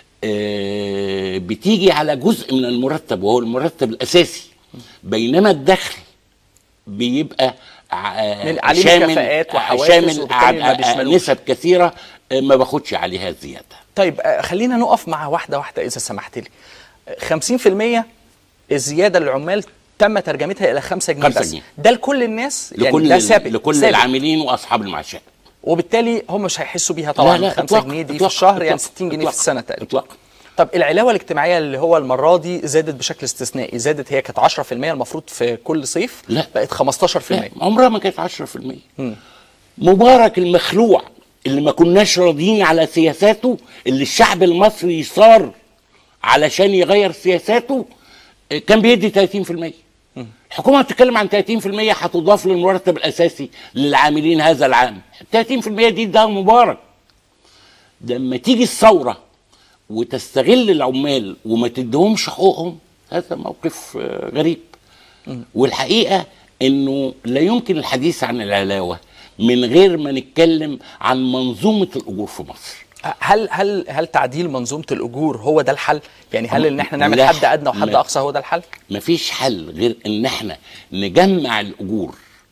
K: آه، بتيجي على جزء من المرتب وهو المرتب الاساسي بينما الدخل بيبقى ع-
A: من- عليه
K: شامل
A: مكافآت وحوافز
K: شامل
A: وبالتالي ما
K: ع-
A: بيشملوش.
K: نسب كثيره آه، ما باخدش عليها زياده
A: طيب آه، خلينا نقف مع واحده واحده اذا سمحت لي آه، 50% الزياده للعمال تم ترجمتها الى 5 جنيه
K: خمسة
A: بس
K: جنيه.
A: ده لكل الناس
K: لكل
A: يعني ده ثابت
K: لكل
A: ثابت.
K: العاملين واصحاب المعاشات
A: وبالتالي هم مش هيحسوا بيها طبعا
K: لا، لا،
A: 5
K: إطلاقاً،
A: جنيه دي في
K: إطلاقاً،
A: الشهر يعني
K: إطلاقاً،
A: 60 جنيه في
K: إطلاقاً،
A: السنه تقريبا
K: اطلاقا
A: طب العلاوه الاجتماعيه اللي هو المره دي زادت بشكل استثنائي زادت هي كانت 10% المفروض في كل صيف
K: لا.
A: بقت 15%
K: لا عمرها ما كانت 10% مبارك المخلوع اللي ما كناش راضيين على سياساته اللي الشعب المصري صار علشان يغير سياساته آه، كان بيدي 30% الحكومه بتتكلم عن 30% هتضاف للمرتب الاساسي للعاملين هذا العام 30% دي ده مبارك لما تيجي الثوره وتستغل العمال وما تديهمش حقوقهم هذا موقف آه، غريب والحقيقه انه لا يمكن الحديث عن العلاوه من غير ما نتكلم عن منظومه الاجور في مصر
A: هل هل هل تعديل منظومه الاجور هو ده الحل يعني هل ان احنا نعمل
K: لا،
A: حد ادنى وحد
K: ما-
A: اقصى هو ده الحل
K: مفيش حل غير ان احنا نجمع الاجور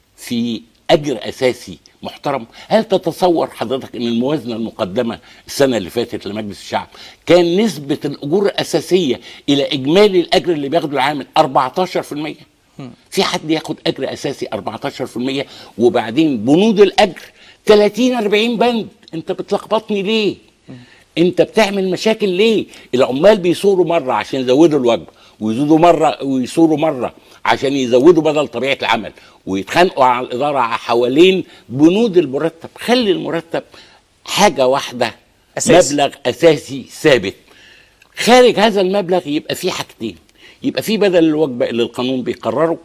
K: في اجر اساسي محترم هل تتصور حضرتك ان الموازنه المقدمه السنه اللي فاتت لمجلس الشعب كان نسبه الاجور الاساسيه الى اجمالي الاجر اللي بياخده العامل 14% في حد ياخد اجر اساسي 14% وبعدين بنود الاجر 30 40 بند انت بتلخبطني ليه انت بتعمل مشاكل ليه العمال بيصوروا مره عشان يزودوا الوجبه ويزودوا مره ويصوروا مره عشان يزودوا بدل طبيعه العمل ويتخانقوا على الاداره حوالين بنود المرتب خلي المرتب حاجه واحده
A: أساسي.
K: مبلغ اساسي ثابت خارج هذا المبلغ يبقى فيه حاجتين يبقى فيه بدل الوجبه اللي القانون بيقرره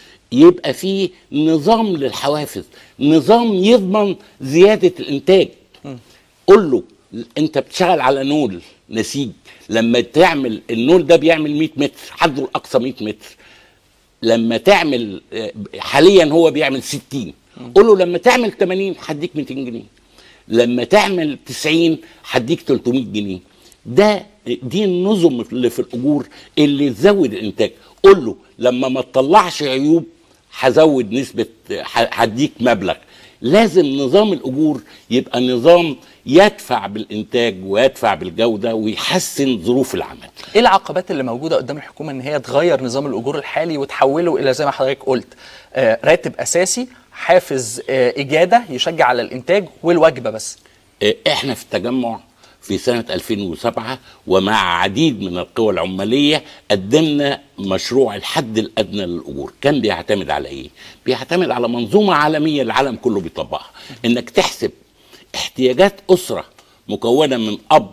K: يبقى فيه نظام للحوافز نظام يضمن زياده الانتاج قول له انت بتشتغل على نول نسيج لما تعمل النول ده بيعمل 100 متر حده الاقصى 100 متر لما تعمل آه، حاليا هو بيعمل 60 قول له لما تعمل 80 هديك 200 جنيه لما تعمل 90 هديك 300 جنيه ده دي النظم اللي في الاجور اللي تزود الانتاج قول له لما ما تطلعش عيوب هزود نسبه ه- هديك مبلغ لازم نظام الاجور يبقى نظام يدفع بالانتاج ويدفع بالجوده ويحسن ظروف العمل
A: ايه العقبات اللي موجوده قدام الحكومه ان هي تغير نظام الاجور الحالي وتحوله الى زي ما حضرتك قلت آه راتب اساسي حافز آه اجاده يشجع على الانتاج والوجبه بس
K: آه، احنا في التجمع في سنة 2007 ومع عديد من القوى العمالية قدمنا مشروع الحد الأدنى للأجور كان بيعتمد على إيه؟ بيعتمد على منظومة عالمية العالم كله بيطبقها إنك تحسب احتياجات أسرة مكونة من أب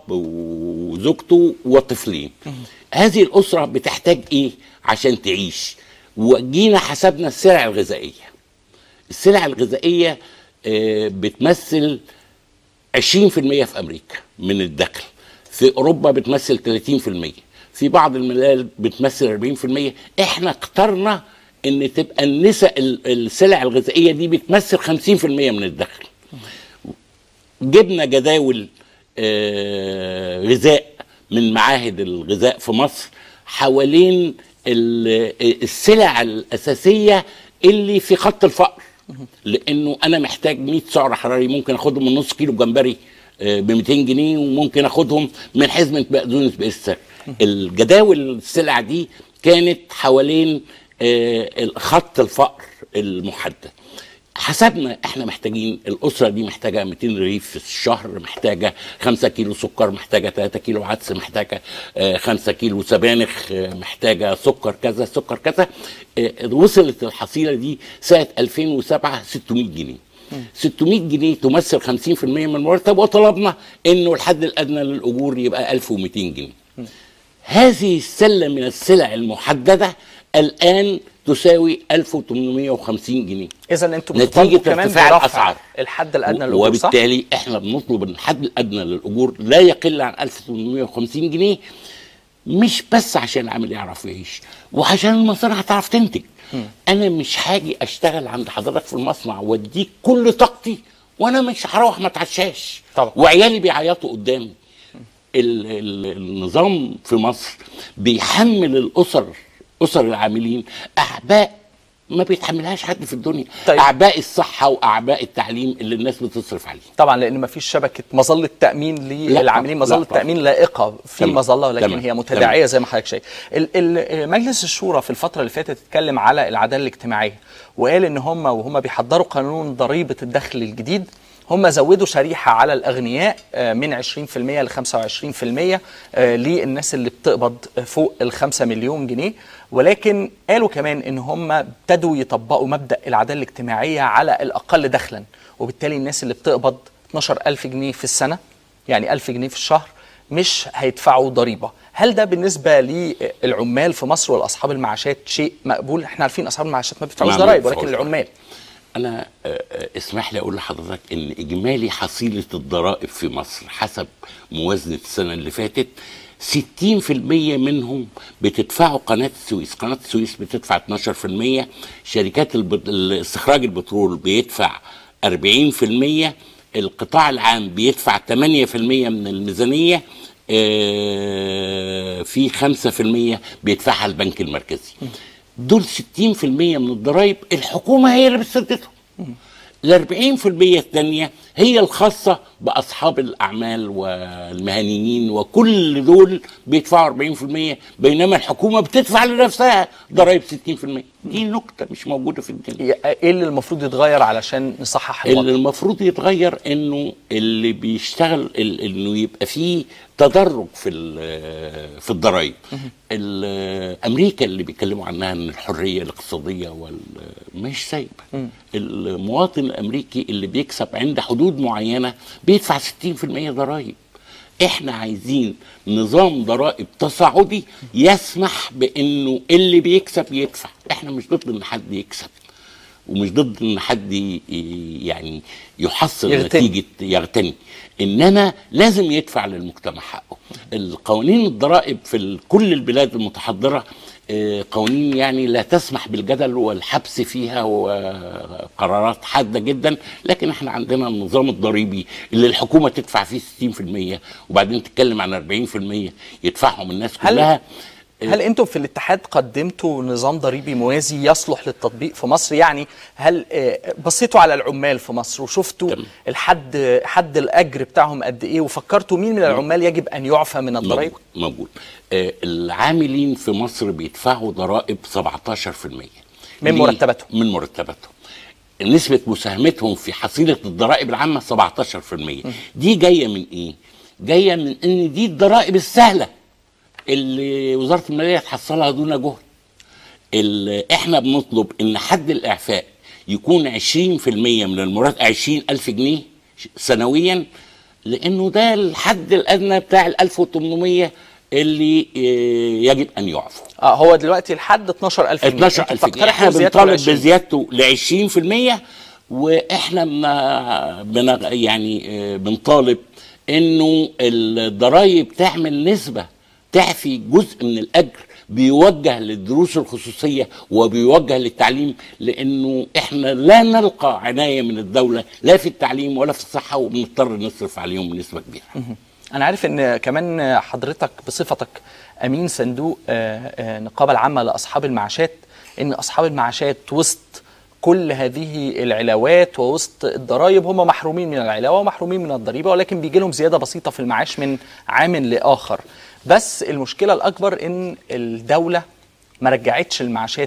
K: وزوجته وطفلين هذه الأسرة بتحتاج إيه عشان تعيش وجينا حسبنا السلع الغذائية السلع الغذائية آه، بتمثل 20% في امريكا من الدخل في اوروبا بتمثل 30% في بعض الملال بتمثل 40% احنا اخترنا ان تبقى النساء ال- السلع الغذائيه دي بتمثل 50% من الدخل جبنا جداول آه، غذاء من معاهد الغذاء في مصر حوالين ال- السلع الاساسيه اللي في خط الفقر لانه انا محتاج 100 سعر حراري ممكن اخدهم من نص كيلو جمبري ب 200 جنيه وممكن اخدهم من حزمه بقدونس بقسر الجداول السلع دي كانت حوالين آه، خط الفقر المحدد حسبنا احنا محتاجين الاسره دي محتاجه 200 رغيف في الشهر محتاجه 5 كيلو سكر محتاجه 3 كيلو عدس محتاجه 5 كيلو سبانخ آه، محتاجه سكر كذا سكر كذا آه، وصلت الحصيله دي سنه 2007 600 جنيه 600 جنيه تمثل 50% من المرتب وطلبنا انه الحد الادنى للاجور يبقى 1200 جنيه هذه السله من السلع المحدده الان تساوي 1850 جنيه
A: اذا انتم
K: نتيجة
A: بتطالبوا كمان
K: ارتفاع
A: برفع
K: الأسعار.
A: الحد الادنى للاجور صح؟
K: وبالتالي احنا بنطلب ان الحد الادنى للاجور لا يقل عن 1850 جنيه مش بس عشان العامل يعرف يعيش وعشان المصانع تعرف تنتج انا مش هاجي اشتغل عند حضرتك في المصنع واديك كل طاقتي وانا مش هروح ما اتعشاش
A: طبعا.
K: وعيالي بيعيطوا قدامي ال ال النظام في مصر بيحمل الاسر اسر العاملين اعباء ما بيتحملهاش حد في الدنيا
A: طيب.
K: اعباء الصحه واعباء التعليم اللي الناس بتصرف عليه
A: طبعا لان ما فيش شبكه مظله تامين
K: لا
A: للعاملين
K: طبعاً.
A: مظله
K: لا طبعاً.
A: تامين لائقه في
K: تمام.
A: مظله ولكن
K: تمام.
A: هي متداعيه
K: تمام.
A: زي ما حضرتك شايف ال- ال- مجلس الشورى في الفتره اللي فاتت اتكلم على العداله الاجتماعيه وقال ان هم وهم بيحضروا قانون ضريبه الدخل الجديد هم زودوا شريحه على الاغنياء آه، من 20% ل 25% آه، للناس اللي بتقبض فوق ال 5 مليون جنيه ولكن قالوا كمان ان هم ابتدوا يطبقوا مبدا العداله الاجتماعيه على الاقل دخلا وبالتالي الناس اللي بتقبض 12000 جنيه في السنه يعني 1000 جنيه في الشهر مش هيدفعوا ضريبه هل ده بالنسبه للعمال في مصر والاصحاب المعاشات شيء مقبول احنا عارفين اصحاب المعاشات ما بيدفعوش
K: ما
A: ضرائب
K: بيدفعوش
A: ولكن
K: ضرائب.
A: العمال
K: انا آه، آه، اسمح لي اقول لحضرتك ان اجمالي حصيله الضرائب في مصر حسب موازنه السنه اللي فاتت 60% منهم بتدفعوا قناه السويس، قناه السويس بتدفع 12%، شركات البت... استخراج البترول بيدفع 40%، القطاع العام بيدفع 8% من الميزانيه آه، في 5% بيدفعها البنك المركزي. دول 60% من الضرائب الحكومه هي اللي بتسددهم. ال 40% الثانيه هي الخاصه باصحاب الاعمال والمهنيين وكل دول بيدفعوا 40% بينما الحكومه بتدفع لنفسها ضرائب 60% دي نكته مش موجوده في الدنيا
A: ايه اللي المفروض يتغير علشان نصحح
K: اللي
A: الوضع
K: المفروض يتغير انه اللي بيشتغل ال- انه يبقى فيه تدرج في ال- في الضرائب ال- امريكا اللي بيتكلموا عنها ان الحريه الاقتصاديه وال مش سايبه المواطن الامريكي اللي بيكسب عند حدود معينه بيدفع 60% ضرائب احنا عايزين نظام ضرائب تصاعدي يسمح بانه اللي بيكسب يدفع احنا مش ضد ان حد يكسب ومش ضد ان حد ي- يعني يحصل
A: يغتني.
K: نتيجه يغتني انما لازم يدفع للمجتمع حقه القوانين الضرائب في ال- كل البلاد المتحضره آه، قوانين يعني لا تسمح بالجدل والحبس فيها وقرارات حاده جدا لكن احنا عندنا النظام الضريبي اللي الحكومه تدفع فيه 60% وبعدين تتكلم عن 40% يدفعهم الناس
A: هل-
K: كلها
A: هل انتم في الاتحاد قدمتوا نظام ضريبي موازي يصلح للتطبيق في مصر يعني هل آه، بصيتوا على العمال في مصر وشفتوا
K: تمام.
A: الحد حد الاجر بتاعهم قد ايه وفكرتوا مين من العمال يجب ان يعفى من الضرائب
K: موجود, موجود. آه العاملين في مصر بيدفعوا ضرائب 17%
A: من
K: ليه؟
A: مرتباتهم.
K: من مرتباتهم نسبة مساهمتهم في حصيلة الضرائب العامة 17% دي جاية من ايه؟ جاية من ان دي الضرائب السهلة اللي وزارة المالية تحصلها دون جهد ال- احنا بنطلب ان حد الاعفاء يكون 20% من المرتب 20000 جنيه ش- سنويا لانه ده الحد الادنى بتاع ال 1800 اللي آه، يجب ان يعفوا
A: اه هو دلوقتي الحد 12000 جنيه
K: 12000
A: انتوا
K: جنيه احنا
A: بتقترحوا زيادته
K: بنطالب
A: ل 20.
K: بزيادته ل 20% واحنا بن... بن... يعني آه، بنطالب انه الضرايب تعمل نسبه تعفي جزء من الاجر بيوجه للدروس الخصوصيه وبيوجه للتعليم لانه احنا لا نلقى عنايه من الدوله لا في التعليم ولا في الصحه وبنضطر نصرف عليهم بنسبه كبيره.
A: انا عارف ان كمان حضرتك بصفتك امين صندوق آه، آه، النقابه العامه لاصحاب المعاشات ان اصحاب المعاشات وسط كل هذه العلاوات ووسط الضرائب هم محرومين من العلاوه ومحرومين من الضريبه ولكن بيجي لهم زياده بسيطه في المعاش من عام لاخر بس المشكله الاكبر ان الدوله ما رجعتش المعاشات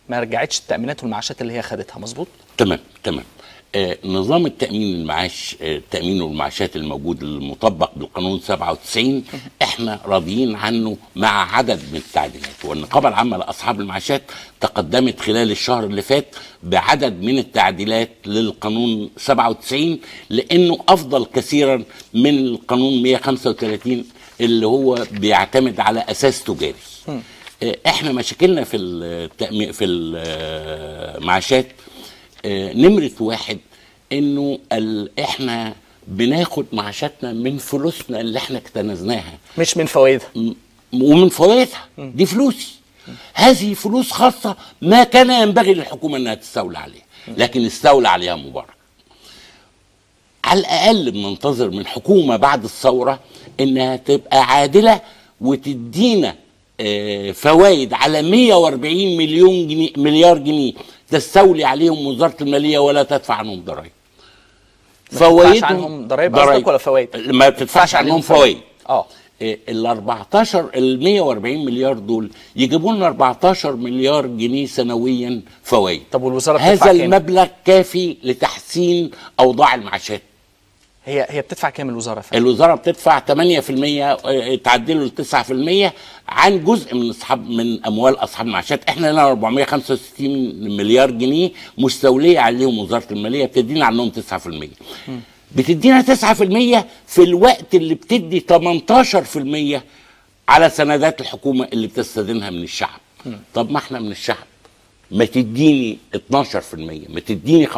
A: ما رجعتش التامينات والمعاشات اللي هي خدتها مظبوط
K: تمام تمام آه نظام التأمين المعاش آه التأمين والمعاشات الموجود المطبق بالقانون 97 احنا راضيين عنه مع عدد من التعديلات والنقابة العامة لأصحاب المعاشات تقدمت خلال الشهر اللي فات بعدد من التعديلات للقانون 97 لأنه أفضل كثيرا من القانون 135 اللي هو بيعتمد على أساس تجاري آه، احنا مشاكلنا في التأمين في المعاشات آه، نمرة واحد انه ال... احنا بناخد معاشاتنا من فلوسنا اللي احنا اكتنزناها
A: مش من فوائدها
K: ومن فوائدها دي فلوسي هذه فلوس خاصة ما كان ينبغي للحكومة انها تستولى عليها لكن استولى عليها مبارك على الاقل بننتظر من حكومة بعد الثورة انها تبقى عادلة وتدينا آه، فوائد على 140 مليون جنيه مليار جنيه تستولي عليهم وزاره الماليه ولا تدفع عنهم ضرائب
A: تدفعش عنهم ضرايب قصدك ولا فوائد؟
K: ما بتدفعش عنهم فوائد
A: اه
K: إيه، ال 14 ال 140 مليار دول يجيبوا لنا 14 مليار جنيه سنويا فوائد
A: طب والوزاره
K: هذا
A: بتدفع كام؟
K: المبلغ كافي لتحسين اوضاع المعاشات
A: هي هي بتدفع كام الوزاره فعلا؟
K: الوزاره بتدفع 8% آه، تعدله ل 9% عن جزء من اصحاب من اموال اصحاب المعاشات احنا لنا 465 مليار جنيه مستوليه عليهم وزاره الماليه بتدينا عنهم 9% بتدينا 9% في الوقت اللي بتدي 18% على سندات الحكومه اللي بتستدينها من الشعب طب ما احنا من الشعب ما تديني 12% ما تديني 15%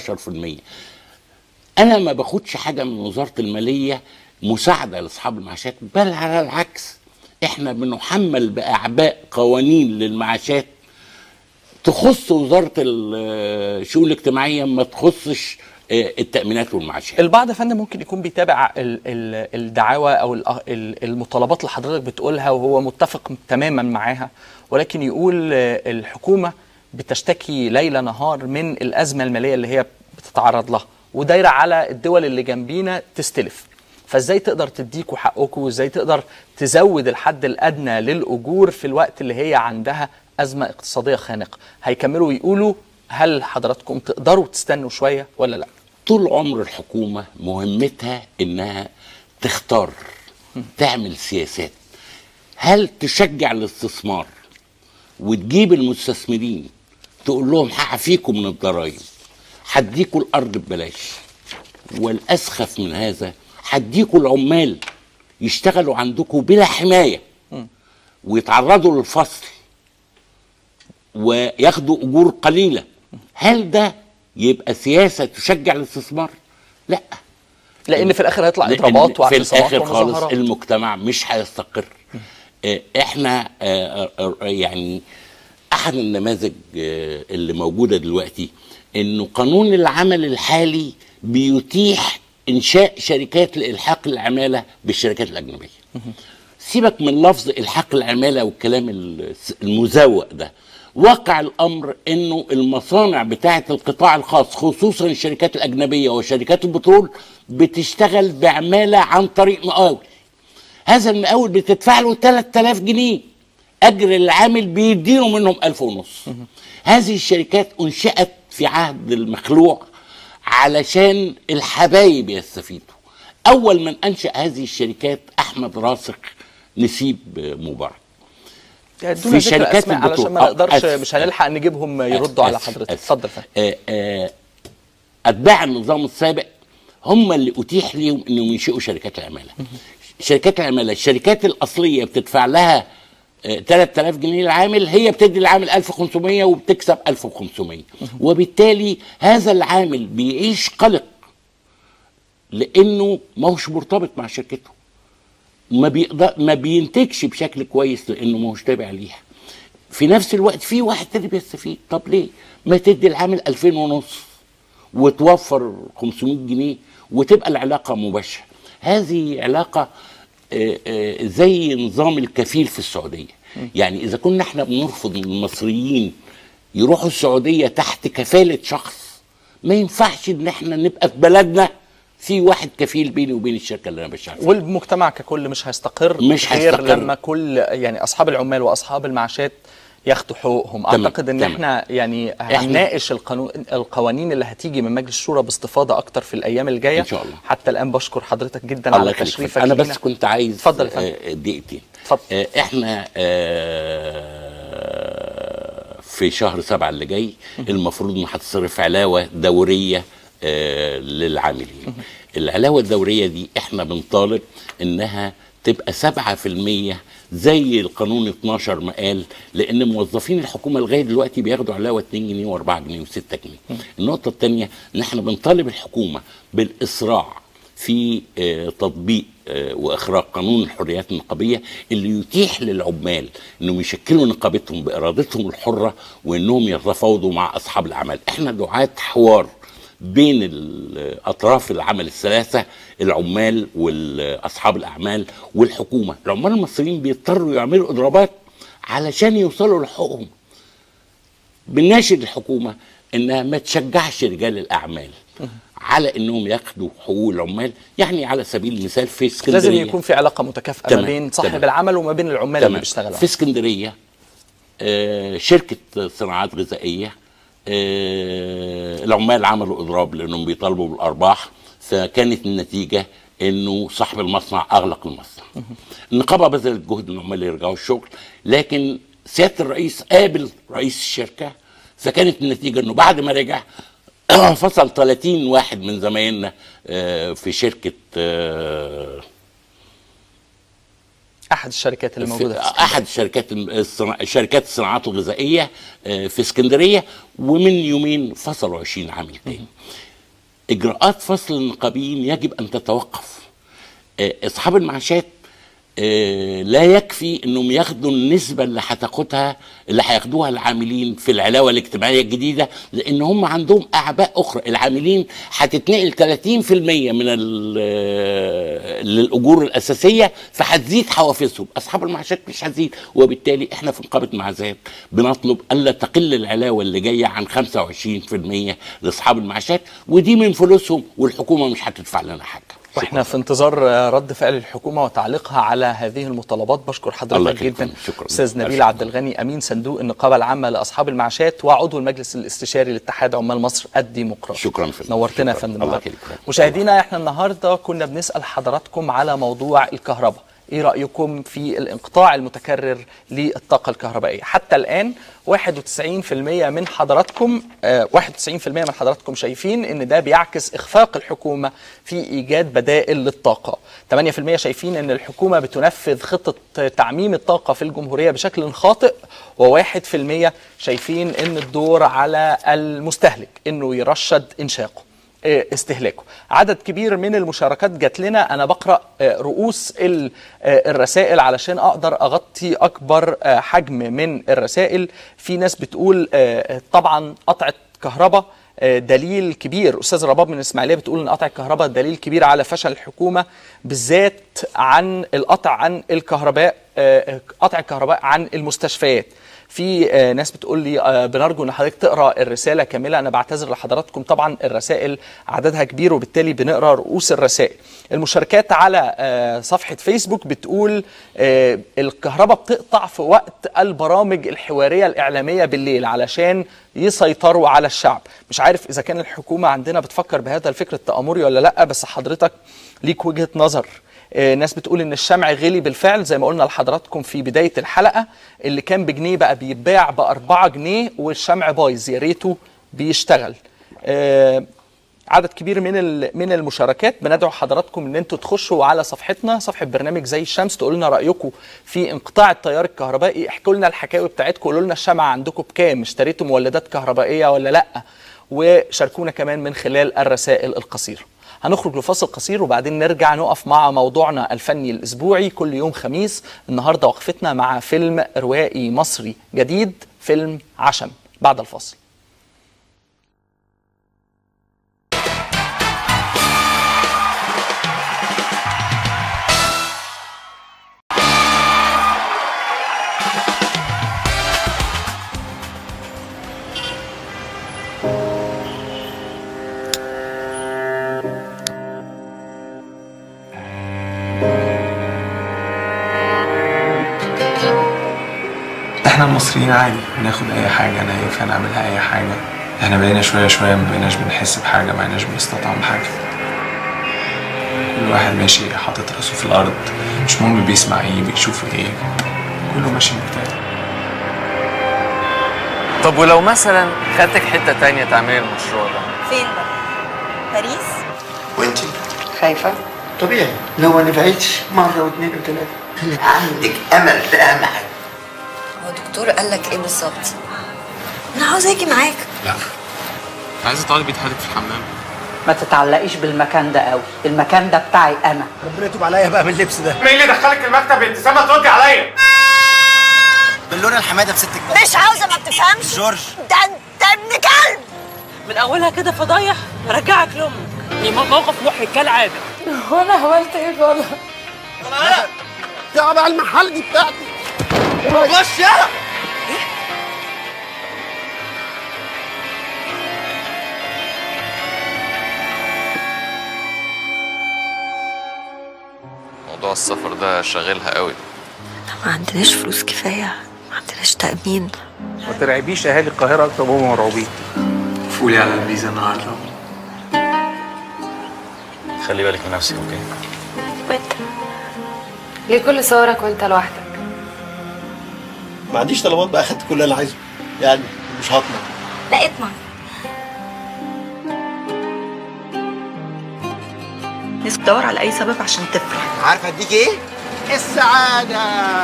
K: انا ما باخدش حاجه من وزاره الماليه مساعده لاصحاب المعاشات بل على العكس احنا بنحمل باعباء قوانين للمعاشات تخص وزاره الشؤون الاجتماعيه ما تخصش آه، التامينات والمعاشات
A: البعض يا فندم ممكن يكون بيتابع ال- ال- الدعاوى او ال- ال- المطالبات اللي حضرتك بتقولها وهو متفق تماما معاها ولكن يقول آه، الحكومه بتشتكي ليل نهار من الازمه الماليه اللي هي بتتعرض لها ودايره على الدول اللي جنبينا تستلف فازاي تقدر تديكوا حقكم وازاي تقدر تزود الحد الادنى للاجور في الوقت اللي هي عندها ازمه اقتصاديه خانقه هيكملوا ويقولوا هل حضراتكم تقدروا تستنوا شويه ولا لا
K: طول عمر الحكومه مهمتها انها تختار تعمل سياسات هل تشجع الاستثمار وتجيب المستثمرين تقول لهم هعفيكم من الضرائب هديكوا الارض ببلاش والاسخف من هذا هديكوا العمال يشتغلوا عندكم بلا حمايه ويتعرضوا للفصل وياخدوا اجور قليله هل ده يبقى سياسه تشجع الاستثمار؟ لا
A: لان في الاخر هيطلع
K: لأن
A: اضرابات
K: في
A: واعتصامات
K: الاخر خالص
A: ومظاهرات
K: المجتمع مش هيستقر آه، احنا آه، آه، آه، يعني احد النماذج آه، اللي موجوده دلوقتي انه قانون العمل الحالي بيتيح انشاء شركات لالحاق العماله بالشركات الاجنبيه سيبك من لفظ الحاق العماله والكلام الس- المزوق ده واقع الامر انه المصانع بتاعه القطاع الخاص خصوصا الشركات الاجنبيه وشركات البترول بتشتغل بعماله عن طريق مقاول هذا المقاول بتدفع له 3000 جنيه اجر العامل بيديله منهم 1000 ونص هذه الشركات انشئت في عهد المخلوع علشان الحبايب يستفيدوا اول من انشا هذه الشركات احمد راسخ نسيب مبارك
A: ادونا
K: في
A: ذكر
K: شركات
A: اسماء علشان
K: البترول.
A: ما
K: آه،
A: نقدرش
K: آسف.
A: مش هنلحق نجيبهم يردوا على
K: آسف،
A: حضرتك
K: آسف.
A: اتفضل فندم
K: آه، آه، اتباع النظام السابق هم اللي اتيح ليهم انهم ينشئوا شركات العماله شركات العماله الشركات الاصليه بتدفع لها آه، 3000 جنيه للعامل هي بتدي العامل 1500 وبتكسب 1500 وبالتالي هذا العامل بيعيش قلق لانه ما هوش مرتبط مع شركته ما بيقدر ما بينتجش بشكل كويس لانه ما هوش تابع ليها في نفس الوقت في واحد تاني بيستفيد طب ليه ما تدي العامل 2000 ونص وتوفر 500 جنيه وتبقى العلاقه مباشره هذه علاقه آه، آه، زي نظام الكفيل في السعوديه يعني اذا كنا احنا بنرفض المصريين يروحوا السعوديه تحت كفاله شخص ما ينفعش ان احنا نبقى في بلدنا في واحد كفيل بيني وبين الشركه اللي انا بشتغل فيها
A: والمجتمع ككل مش هيستقر
K: مش
A: غير
K: هيستقر.
A: لما كل يعني اصحاب العمال واصحاب المعاشات ياخدوا حقوقهم
K: تمام،
A: اعتقد ان
K: تمام.
A: احنا يعني هنناقش القانون القوانين اللي هتيجي من مجلس الشورى باستفاضه اكتر في الايام الجايه
K: إن شاء الله.
A: حتى الان بشكر حضرتك جدا
K: الله
A: على
K: يخليك
A: تشريفك
K: انا
A: لينا.
K: بس كنت عايز
A: اتفضل يا فندم.
K: آه، دقيقتين
A: اتفضل.
K: آه، احنا آه، في شهر سبعة اللي جاي المفروض ان هتصرف علاوه دوريه آه، للعاملين العلاوه الدوريه دي احنا بنطالب انها تبقى 7% زي القانون 12 ما قال لان موظفين الحكومه لغايه دلوقتي بياخدوا علاوه 2 جنيه و4 جنيه و6 جنيه النقطه الثانيه ان احنا بنطالب الحكومه بالاسراع في آه، تطبيق آه، واخراج قانون الحريات النقابيه اللي يتيح للعمال انهم يشكلوا نقابتهم بارادتهم الحره وانهم يتفاوضوا مع اصحاب الاعمال احنا دعاة حوار بين ال- اطراف العمل الثلاثه العمال واصحاب الاعمال والحكومه العمال المصريين بيضطروا يعملوا اضرابات علشان يوصلوا لحقوقهم بناشد الحكومه انها ما تشجعش رجال الاعمال على انهم ياخدوا حقوق العمال يعني على سبيل المثال في اسكندريه
A: لازم يكون في علاقه متكافئه ما
K: تمام،
A: بين صاحب
K: تمام.
A: العمل وما بين العمال اللي
K: تمام.
A: بيشتغلوا
K: في اسكندريه آه شركه صناعات غذائيه آه العمال عملوا اضراب لانهم بيطالبوا بالارباح فكانت النتيجه انه صاحب المصنع اغلق المصنع النقابه بذلت جهد ان العمال يرجعوا الشغل لكن سياده الرئيس قابل رئيس الشركه فكانت النتيجه انه بعد ما رجع فصل 30 واحد من زمايلنا آه، في شركه آه،
A: احد الشركات اللي موجوده في
K: في
A: اسكندرية.
K: احد الشركات الصنا... شركات الصناعات الغذائيه آه، في اسكندريه ومن يومين فصلوا 20 عامل تاني اجراءات فصل النقابيين يجب ان تتوقف آه، اصحاب المعاشات آه، لا يكفي انهم ياخدوا النسبه اللي هتاخدها اللي هياخدوها العاملين في العلاوه الاجتماعيه الجديده لان هم عندهم اعباء اخرى العاملين هتتنقل 30% من ال- آه، للاجور الاساسيه فهتزيد حوافزهم اصحاب المعاشات مش هتزيد وبالتالي احنا في نقابه معازات بنطلب الا تقل العلاوه اللي جايه عن 25% لاصحاب المعاشات ودي من فلوسهم والحكومه مش هتدفع لنا حاجه
A: واحنا في انتظار آه، رد فعل الحكومه وتعليقها على هذه المطالبات بشكر
K: الله
A: حضرتك
K: يخليك.
A: جدا
K: شكراً.
A: استاذ نبيل
K: أشكرك.
A: عبد الغني امين صندوق النقابه العامه لاصحاب المعاشات وعضو المجلس الاستشاري لاتحاد عمال مصر الديمقراطي
K: شكرا فندم
A: نورتنا يا
K: شكراً.
A: فندم
K: الله
A: النهاردة.
K: يخليك.
A: مشاهدينا احنا النهارده كنا بنسال حضراتكم على موضوع الكهرباء ايه رايكم في الانقطاع المتكرر للطاقه الكهربائيه حتى الان 91% من حضراتكم آه 91% من حضراتكم شايفين ان ده بيعكس اخفاق الحكومه في ايجاد بدائل للطاقه 8% شايفين ان الحكومه بتنفذ خطه تعميم الطاقه في الجمهوريه بشكل خاطئ و1% شايفين ان الدور على المستهلك انه يرشد انشاقه آه، استهلاكه عدد كبير من المشاركات جات لنا انا بقرا آه، رؤوس ال- آه، الرسائل علشان اقدر اغطي اكبر آه، حجم من الرسائل في ناس بتقول آه، طبعا قطعه كهرباء آه، دليل كبير استاذ رباب من الاسماعيليه بتقول ان قطع الكهرباء دليل كبير على فشل الحكومه بالذات عن القطع عن الكهرباء آه، قطع الكهرباء عن المستشفيات في آه، ناس بتقول لي آه، بنرجو ان حضرتك تقرا الرساله كامله انا بعتذر لحضراتكم طبعا الرسائل عددها كبير وبالتالي بنقرا رؤوس الرسائل المشاركات على آه، صفحه فيسبوك بتقول آه، الكهرباء بتقطع في وقت البرامج الحواريه الاعلاميه بالليل علشان يسيطروا على الشعب مش عارف اذا كان الحكومه عندنا بتفكر بهذا الفكر التامري ولا لا بس حضرتك ليك وجهه نظر آه، ناس بتقول ان الشمع غلي بالفعل زي ما قلنا لحضراتكم في بدايه الحلقه اللي كان بجنيه بقى بيتباع ب 4 جنيه والشمع بايظ يا ريته بيشتغل آه، عدد كبير من ال- من المشاركات بندعو حضراتكم ان انتوا تخشوا على صفحتنا صفحه برنامج زي الشمس تقولوا لنا رايكم في انقطاع التيار الكهربائي احكوا لنا الحكاوي بتاعتكم قولوا لنا الشمع عندكم بكام اشتريتوا مولدات كهربائيه ولا لا وشاركونا كمان من خلال الرسائل القصيره هنخرج لفاصل قصير وبعدين نرجع نقف مع موضوعنا الفني الاسبوعي كل يوم خميس النهارده وقفتنا مع فيلم روائي مصري جديد فيلم عشم بعد الفاصل
L: احنا المصريين عادي بناخد اي حاجه انا ينفع نعملها اي حاجه احنا بقينا شويه شويه ما بقيناش بنحس بحاجه ما بقيناش بنستطعم حاجه كل واحد ماشي حاطط راسه في الارض مش مهم بيسمع ايه بيشوف ايه كله ماشي مكتئب
M: طب ولو مثلا خدتك حته تانية تعملي المشروع ده
N: فين بقى؟ باريس؟
L: وانت
N: خايفة؟
O: طبيعي لو ما نفعتش مرة واثنين وثلاثة عندك أمل في أهم حاجة
N: هو الدكتور قال لك ايه بالظبط؟ انا عاوزة اجي معاك
L: لا عايزه تقعدي بيتحدك في الحمام
P: ما تتعلقيش بالمكان ده قوي المكان ده بتاعي انا
O: ربنا يتوب عليا بقى من اللبس ده
Q: مين اللي دخلك المكتب يا ابتسامه تردي عليا
O: باللون الحماده في ستك
N: مش عاوزة ما بتفهمش
O: جورج
N: ده انت ابن كلب
R: من اولها كده فضايح رجعك لامك دي موقف محرج كالعاده
N: هو انا عملت ايه غلط؟
O: تعب على المحل دي بتاعتي خش يلا
M: موضوع السفر ده شاغلها قوي
N: ما عندناش فلوس كفاية ما عندناش تأمين
Q: ما ترعبيش اهالي القاهره اكتر ما هم مرعوبين
L: فولي على الفيزا النهارده
M: خلي بالك من نفسك اوكي
N: وانت
S: ليه كل صورك وانت لوحدك
O: ما عنديش طلبات بقى اخدت كل اللي انا عايزه يعني مش هطمع
N: لا اطمع الناس بتدور على اي سبب عشان تفرح
O: عارف هديك ايه؟ السعادة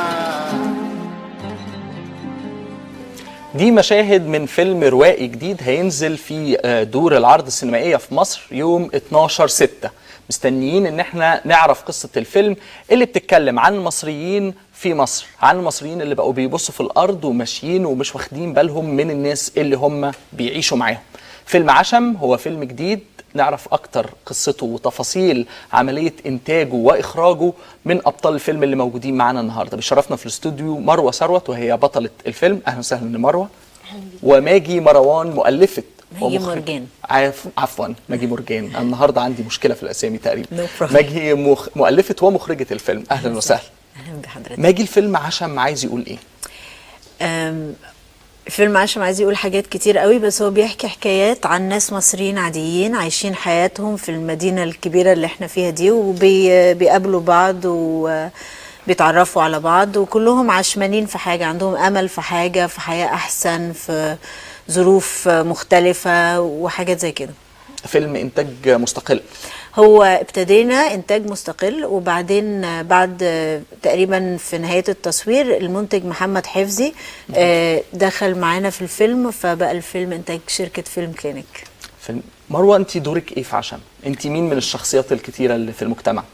A: دي مشاهد من فيلم روائي جديد هينزل في آه، دور العرض السينمائية في مصر يوم 12 6 مستنيين ان احنا نعرف قصة الفيلم اللي بتتكلم عن المصريين في مصر عن المصريين اللي بقوا بيبصوا في الارض وماشيين ومش واخدين بالهم من الناس اللي هم بيعيشوا معاهم فيلم عشم هو فيلم جديد نعرف اكتر قصته وتفاصيل عمليه انتاجه واخراجه من ابطال الفيلم اللي موجودين معانا النهارده بيشرفنا في الاستوديو مروه ثروت وهي بطله الفيلم اهلا وسهلا لمروه وماجي مروان مؤلفه
N: ماجي
A: ومخرج-
N: مرجان.
A: عف... عفوا ماجي مرجان أنا النهارده عندي مشكله في الاسامي تقريبا
N: No problem.
A: ماجي مخ... مؤلفه ومخرجه الفيلم اهلا وسهلا
N: اهلا بحضرتك
A: ماجي الفيلم عشم عايز يقول ايه
T: أم، فيلم عشان عايز يقول حاجات كتير قوي بس هو بيحكي حكايات عن ناس مصريين عاديين عايشين حياتهم في المدينة الكبيرة اللي احنا فيها دي وبيقابلوا بعض وبيتعرفوا على بعض وكلهم عشمانين في حاجة عندهم أمل في حاجة في حياة أحسن في ظروف مختلفة وحاجات زي كده
A: فيلم انتاج مستقل
T: هو ابتدينا انتاج مستقل وبعدين بعد تقريبا في نهايه التصوير المنتج محمد حفظي آه، دخل معانا في الفيلم فبقى الفيلم انتاج شركه فيلم كلينيك
A: فيلم مروه انت دورك ايه في عشم انت مين من الشخصيات الكتيره اللي في المجتمع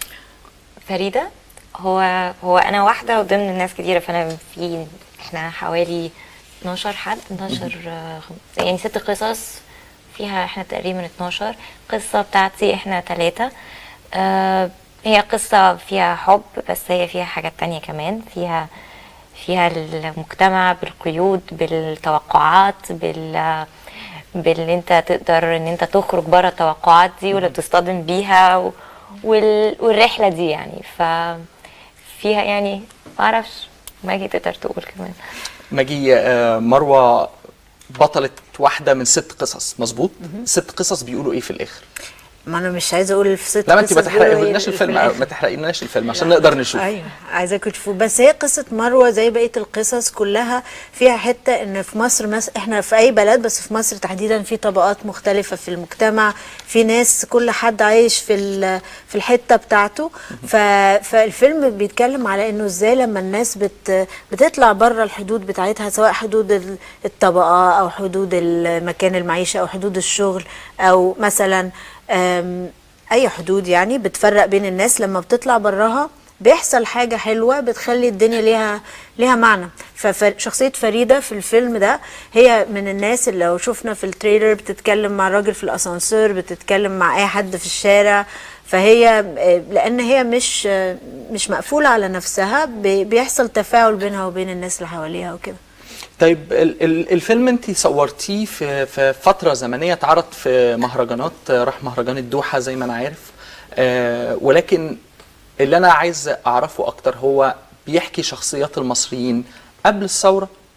U: فريدة هو هو أنا واحدة وضمن الناس كتيرة فأنا في إحنا حوالي 12 حد 12 آه، خم- يعني ست قصص فيها إحنا تقريبا 12 قصة بتاعتي إحنا ثلاثة آه هي قصة فيها حب بس هي فيها حاجات تانية كمان فيها فيها المجتمع بالقيود بالتوقعات بال باللي انت تقدر ان انت تخرج بره التوقعات دي ولا تصطدم بيها و... وال... والرحله دي يعني ف فيها يعني ما اعرفش ماجي تقدر تقول كمان
A: ماجي آه، مروه بطله واحده من ست قصص مظبوط ست قصص بيقولوا ايه في الاخر
T: ما انا مش عايزه اقول في ست
A: لا ما انت ما
T: قصص بيقولوا ايه
A: تحرقلناش الفيلم
T: الآخر.
A: ما تحرقلناش الفيلم عشان نقدر نشوف
T: ايوه عايزاكم تشوفوا بس هي قصه مروه زي بقيه القصص كلها فيها حته ان في مصر مس... احنا في اي بلد بس في مصر تحديدا في طبقات مختلفه في المجتمع في ناس كل حد عايش في ال... في الحته بتاعته ف... فالفيلم بيتكلم على انه ازاي لما الناس بت... بتطلع بره الحدود بتاعتها سواء حدود ال- الطبقه او حدود المكان المعيشه او حدود الشغل او مثلا أم... اي حدود يعني بتفرق بين الناس لما بتطلع براها بيحصل حاجة حلوة بتخلي الدنيا ليها ليها معنى فشخصية فريدة في الفيلم ده هي من الناس اللي لو شفنا في التريلر بتتكلم مع راجل في الأسانسير بتتكلم مع أي حد في الشارع فهي آه، لأن هي مش آه، مش مقفولة على نفسها بي- بيحصل تفاعل بينها وبين الناس اللي حواليها وكده
A: طيب ال- ال- الفيلم انت صورتيه في في فتره زمنيه اتعرض في مهرجانات آه، راح مهرجان الدوحه زي ما انا عارف آه، ولكن اللي انا عايز اعرفه اكتر هو بيحكي شخصيات المصريين قبل الثوره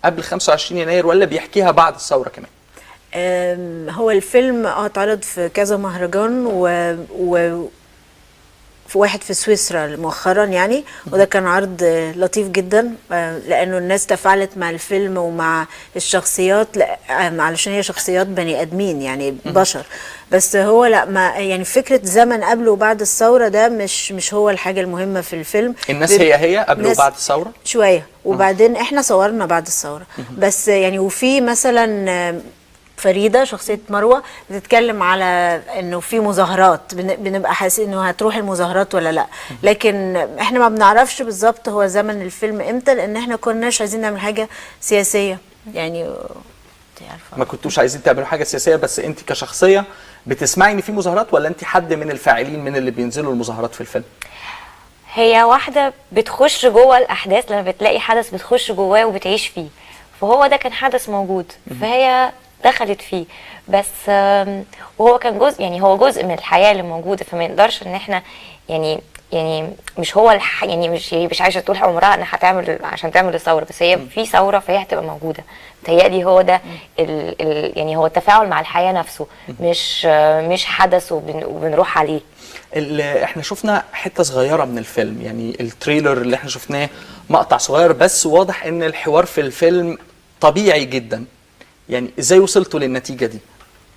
A: قبل 25 يناير ولا بيحكيها بعد الثوره كمان
T: أم، هو الفيلم اه اتعرض في كذا مهرجان و, و في واحد في سويسرا مؤخرا يعني وده كان عرض آه، لطيف جدا آه، لانه الناس تفاعلت مع الفيلم ومع الشخصيات لا- آه، علشان هي شخصيات بني ادمين يعني بشر بس هو لا ما يعني فكره زمن قبل وبعد الثوره ده مش مش هو الحاجه المهمه في الفيلم
A: الناس
T: بيب-
A: هي هي قبل
T: الناس-
A: وبعد الثوره
T: شويه وبعدين احنا صورنا بعد الثوره بس يعني وفي مثلا آه، فريده شخصيه مروه بتتكلم على انه في مظاهرات بن- بنبقى حاسين انه هتروح المظاهرات ولا لا لكن احنا ما بنعرفش بالظبط هو زمن الفيلم امتى لان احنا كناش عايزين نعمل حاجه سياسيه يعني
A: ما كنتوش عايزين تعملوا حاجه سياسيه بس انت كشخصيه بتسمعي ان في مظاهرات ولا انت حد من الفاعلين من اللي بينزلوا المظاهرات في الفيلم
U: هي واحدة بتخش جوه الأحداث لما بتلاقي حدث بتخش جواه وبتعيش فيه فهو ده كان حدث موجود فهي دخلت فيه بس آم، وهو كان جزء يعني هو جزء من الحياة اللي موجودة فما نقدرش ان احنا يعني يعني مش هو الح... يعني مش هي مش عايشه طول عمرها انها هتعمل عشان تعمل الثوره بس هي في ثوره فهي هتبقى موجوده متهيألي هو ده ال... ال... يعني هو التفاعل مع الحياه نفسه مش آه، مش حدث وبن... وبنروح عليه
A: ال- احنا شفنا حته صغيره من الفيلم يعني التريلر اللي احنا شفناه مقطع صغير بس واضح ان الحوار في الفيلم طبيعي جدا يعني ازاي وصلتوا للنتيجه دي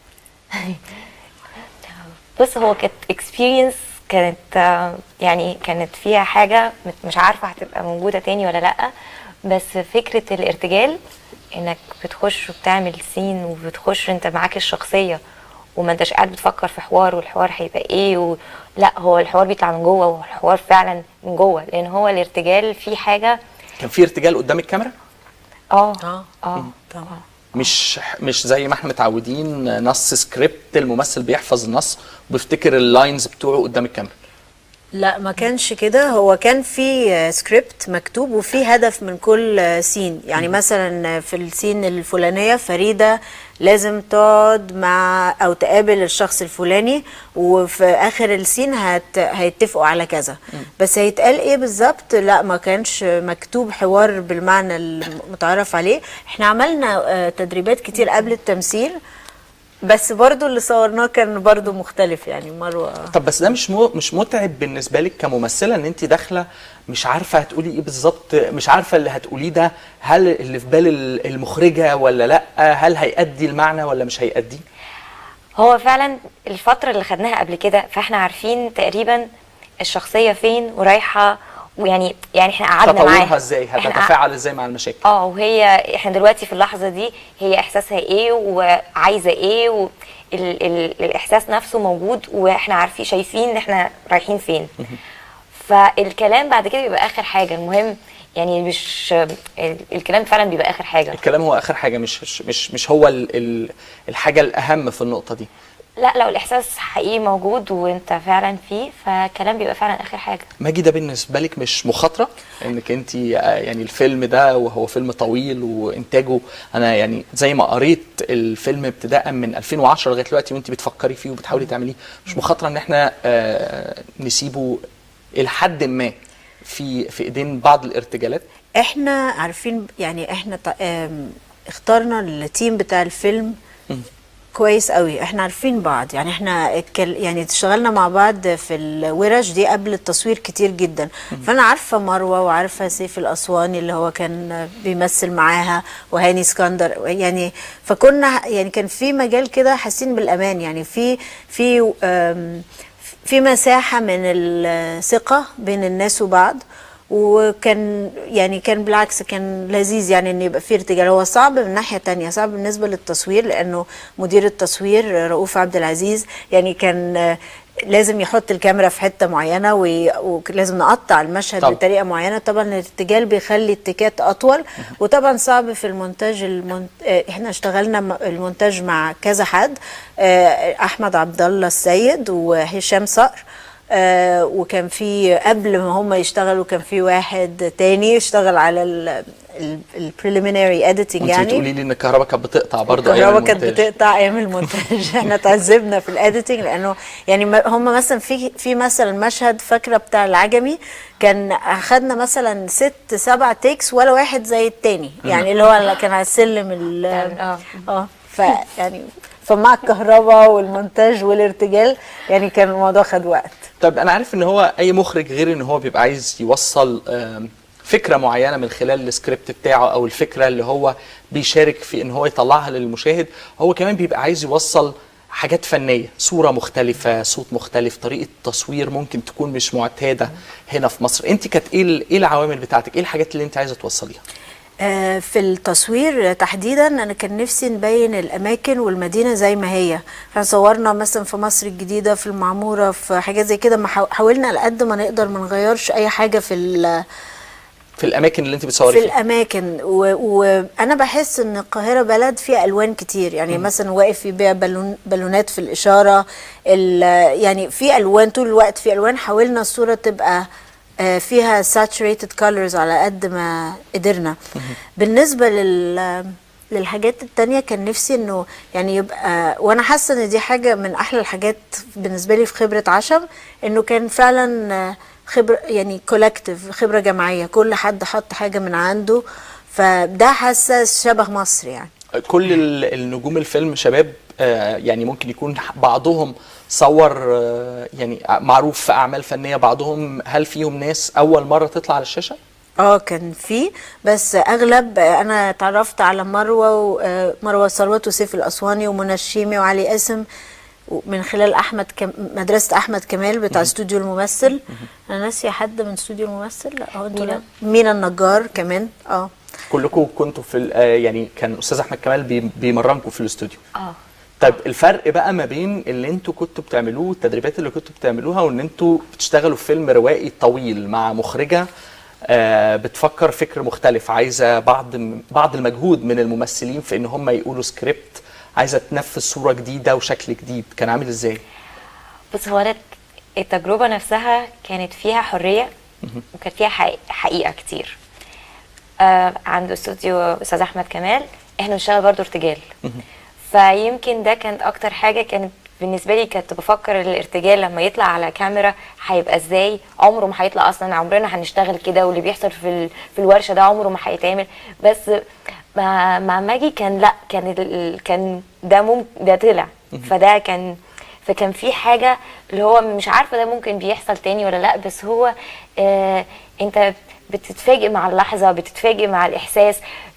U: بص هو كانت اكسبيرينس كانت آه، يعني كانت فيها حاجة مت- مش عارفة هتبقى موجودة تاني ولا لأ بس فكرة الارتجال انك بتخش وبتعمل سين وبتخش انت معاك الشخصية وما انتش قاعد بتفكر في حوار والحوار هيبقى ايه و... لا هو الحوار بيطلع من جوه والحوار فعلا من جوه لان هو الارتجال فيه حاجة
A: كان في ارتجال قدام الكاميرا
U: اه اه
T: طبعا
A: مش مش زي ما احنا متعودين نص سكريبت الممثل بيحفظ النص وبيفتكر اللاينز بتوعه قدام الكاميرا
T: لا ما كانش كده هو كان في آه، سكريبت مكتوب وفي هدف من كل آه، سين يعني مثلا آه، في السين الفلانية فريدة لازم تقعد مع او تقابل الشخص الفلاني وفي اخر السين هت... هيتفقوا على كذا بس هيتقال ايه بالظبط لا ما كانش مكتوب حوار بالمعنى المتعارف عليه احنا عملنا آه، تدريبات كتير قبل التمثيل بس برضو اللي صورناه كان برضو مختلف يعني مروه
A: طب بس ده مش مو مش متعب بالنسبه لك كممثله ان انت داخله مش عارفه هتقولي ايه بالظبط مش عارفه اللي هتقوليه ده هل اللي في بال ال- المخرجه ولا لا هل هيأدي المعنى ولا مش هيأدي
U: هو فعلا الفترة اللي خدناها قبل كده فاحنا عارفين تقريبا الشخصية فين ورايحة ويعني يعني احنا قعدنا
A: تطورها
U: معاها
A: ازاي
U: إحنا
A: هتتفاعل ازاي مع المشاكل
U: اه وهي احنا دلوقتي في اللحظه دي هي احساسها ايه وعايزه ايه و ال ال الاحساس نفسه موجود واحنا عارفين شايفين ان احنا رايحين فين فالكلام بعد كده بيبقى اخر حاجه المهم يعني مش ال- الكلام فعلا بيبقى اخر حاجه
A: الكلام هو اخر حاجه مش مش مش هو ال ال الحاجه الاهم في النقطه دي
U: لا لو الاحساس حقيقي موجود وانت فعلا فيه فالكلام بيبقى فعلا اخر حاجه
A: ماجي ده بالنسبه لك مش مخاطره انك انت يعني الفيلم ده وهو فيلم طويل وانتاجه انا يعني زي ما قريت الفيلم ابتداء من 2010 لغايه دلوقتي وانت بتفكري فيه وبتحاولي تعمليه مش مخاطره ان احنا آه، نسيبه الى حد ما في في ايدين بعض الارتجالات
T: احنا عارفين يعني احنا ط- آم، اخترنا التيم بتاع الفيلم كويس قوي احنا عارفين بعض يعني احنا اتكل... يعني اشتغلنا مع بعض في الورش دي قبل التصوير كتير جدا فانا عارفه مروه وعارفه سيف الاسواني اللي هو كان بيمثل معاها وهاني اسكندر يعني فكنا يعني كان في مجال كده حاسين بالامان يعني في في آم، في مساحه من الثقه بين الناس وبعض وكان يعني كان بالعكس كان لذيذ يعني ان يبقى في ارتجال هو صعب من ناحيه تانية صعب بالنسبه للتصوير لانه مدير التصوير رؤوف عبد العزيز يعني كان آه، لازم يحط الكاميرا في حته معينه وي- ولازم نقطع المشهد
A: طبعا.
T: بطريقه معينه طبعا الارتجال بيخلي التكات اطول وطبعا صعب في المونتاج المونت... آه، احنا اشتغلنا م- المونتاج مع كذا حد آه، احمد عبد الله السيد وهشام صقر آه وكان في قبل ما هم يشتغلوا كان في واحد تاني اشتغل على البريليمينري اديتنج
A: وانت
T: يعني
A: بتقولي لي ان الكهرباء كانت بتقطع برضه ايام
T: الكهرباء كانت
A: المونتاج.
T: بتقطع ايام المونتاج احنا اتعذبنا في الاديتنج لانه يعني ما- هم مثلا في في مثلا مشهد فاكره بتاع العجمي كان اخدنا مثلا ست سبع تيكس ولا واحد زي التاني يعني اللي هو اللي كان على السلم ال- اه ف يعني فمع الكهرباء والمونتاج والارتجال يعني كان الموضوع خد وقت
A: طب انا عارف ان هو اي مخرج غير ان هو بيبقى عايز يوصل آم، فكره معينه من خلال السكريبت بتاعه او الفكره اللي هو بيشارك في ان هو يطلعها للمشاهد هو كمان بيبقى عايز يوصل حاجات فنيه صوره مختلفه صوت مختلف طريقه تصوير ممكن تكون مش معتاده هنا في مصر انت كانت ايه ال- ايه العوامل بتاعتك ايه الحاجات اللي انت عايزه توصليها
T: آه، في التصوير تحديدا انا كان نفسي نبين الاماكن والمدينه زي ما هي احنا صورنا مثلا في مصر الجديده في المعموره في حاجات زي كده ما حاو- حاولنا على قد ما نقدر ما نغيرش اي حاجه في ال-
A: في الاماكن اللي انت بتصوري
T: في
A: فيها
T: الاماكن و- وانا بحس ان القاهره بلد فيها الوان كتير يعني
A: مم.
T: مثلا واقف يبيع بالون بالونات في الاشاره ال- يعني في الوان طول الوقت في الوان حاولنا الصوره تبقى آه، فيها saturated colors على قد ما قدرنا بالنسبه لل للحاجات التانية كان نفسي انه يعني يبقى وانا حاسه ان دي حاجه من احلى الحاجات بالنسبه لي في خبره عشم انه كان فعلا آه، خبره يعني كولكتيف خبره جماعيه كل حد حط حاجه من عنده فده حاسه شبه مصر يعني
A: كل ال- النجوم الفيلم شباب آه، يعني ممكن يكون بعضهم صور آه، يعني معروف في اعمال فنيه بعضهم هل فيهم ناس اول مره تطلع على الشاشه
T: اه كان في بس اغلب انا اتعرفت على مروه و- آه، مروه ثروت وسيف الاسواني ومنى الشيمي وعلي قاسم من خلال احمد كم مدرسه احمد كمال بتاع استوديو الممثل انا ناسيه حد من استوديو الممثل لا هو انتوا
A: مينا.
T: لا. مينا النجار كمان اه
A: كلكم كنتوا في ال- آه، يعني كان استاذ احمد كمال بي- بيمرنكم في الاستوديو
U: اه
A: طيب الفرق بقى ما بين اللي انتوا كنتوا بتعملوه التدريبات اللي كنتوا بتعملوها وان انتوا بتشتغلوا في فيلم روائي طويل مع مخرجه آه، بتفكر فكر مختلف عايزه بعض بعض المجهود من الممثلين في ان هم يقولوا سكريبت عايزه تنفذ صوره جديده وشكل جديد كان عامل ازاي؟
U: بص هو أنا التجربة نفسها كانت فيها حرية وكانت فيها حقيقة, حقيقة كتير آه عند استوديو أستاذ أحمد كمال احنا بنشتغل برضه ارتجال فيمكن ده كانت أكتر حاجة كانت بالنسبة لي كنت بفكر الارتجال لما يطلع على كاميرا هيبقى ازاي عمره ما هيطلع اصلا عمرنا هنشتغل كده واللي بيحصل في ال- في الورشه ده عمره ما هيتعمل بس مع مع ماجي كان لا كان ال- ال- كان ده ممكن ده طلع فده كان فكان في حاجه اللي هو مش عارفه ده ممكن بيحصل تاني ولا لا بس هو آه انت بتتفاجئ مع اللحظه بتتفاجئ مع الاحساس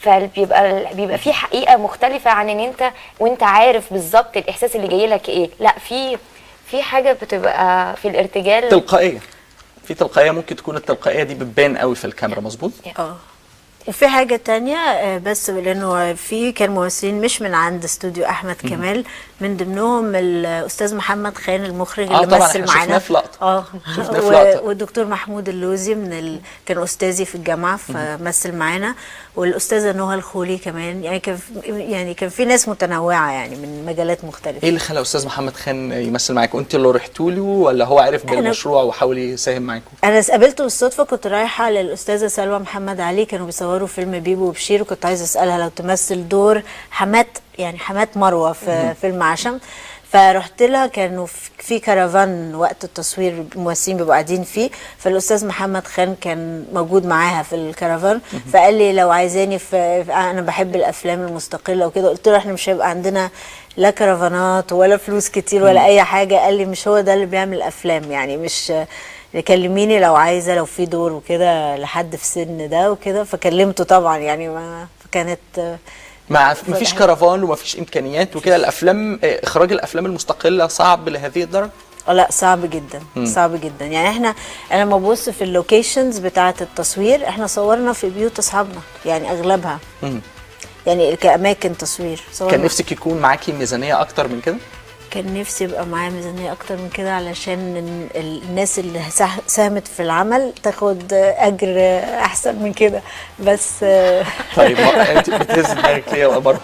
U: فبيبقى بيبقى في حقيقه مختلفه عن ان انت وانت عارف بالظبط الاحساس اللي جاي لك ايه لا في في حاجه بتبقى في الارتجال
A: تلقائيه في تلقائيه ممكن تكون التلقائيه دي بتبان قوي في الكاميرا مظبوط؟
T: اه وفي حاجة تانية آه، بس لأنه في كان ممثلين مش من عند استوديو أحمد
A: مم.
T: كمال من ضمنهم الأستاذ محمد خان المخرج
A: آه،
T: اللي
A: طبعاً
T: مثل
A: إحنا شفناه
T: معانا
A: في لقطة.
T: اه
A: شفناه في
T: و-
A: لقطة.
T: والدكتور محمود اللوزي من ال... كان أستاذي في الجامعة فمثل معانا والأستاذة نهى الخولي كمان يعني كان في- يعني كان في ناس متنوعة يعني من مجالات مختلفة
A: ايه اللي خلى استاذ محمد خان يمثل معاكم؟ انت اللي رحتوا له ولا هو عرف
T: أنا-
A: بالمشروع وحاول يساهم معاكم؟
T: انا قابلته بالصدفه كنت رايحه للاستاذه سلوى محمد علي كانوا بيصوروا فيلم بيبو وبشير وكنت عايزه اسالها لو تمثل دور حمات يعني حمات مروه في
C: مهم.
T: فيلم عشم فرحت لها كانوا في- في كرفان وقت التصوير الممثلين بيبقوا قاعدين فيه فالاستاذ محمد خان كان موجود معاها في الكرفان فقال لي لو عايزاني في في- انا بحب الافلام المستقله وكده قلت له احنا مش هيبقى عندنا لا كرفانات ولا فلوس كتير ولا
C: مم.
T: اي حاجه قال لي مش هو ده اللي بيعمل افلام يعني مش كلميني لو عايزه لو في دور وكده لحد في سن ده وكده فكلمته طبعا يعني ما فكانت
A: ما مفيش كرفان ومفيش امكانيات وكده الافلام آه، اخراج الافلام المستقله صعب لهذه الدرجه؟
T: اه لا صعب جدا
A: مم.
T: صعب جدا يعني احنا انا لما ببص في اللوكيشنز بتاعه التصوير احنا صورنا في بيوت اصحابنا يعني اغلبها
A: مم.
T: يعني كاماكن تصوير صورنا
A: كان نفسك يكون معاكي ميزانيه اكتر من كده؟
T: كان نفسي يبقى معايا ميزانيه اكتر من كده علشان ال- ال- الناس اللي سah- ساهمت في العمل تاخد اجر احسن من كده بس
A: طيب ما انت بتهز دماغك ليه يا مروه؟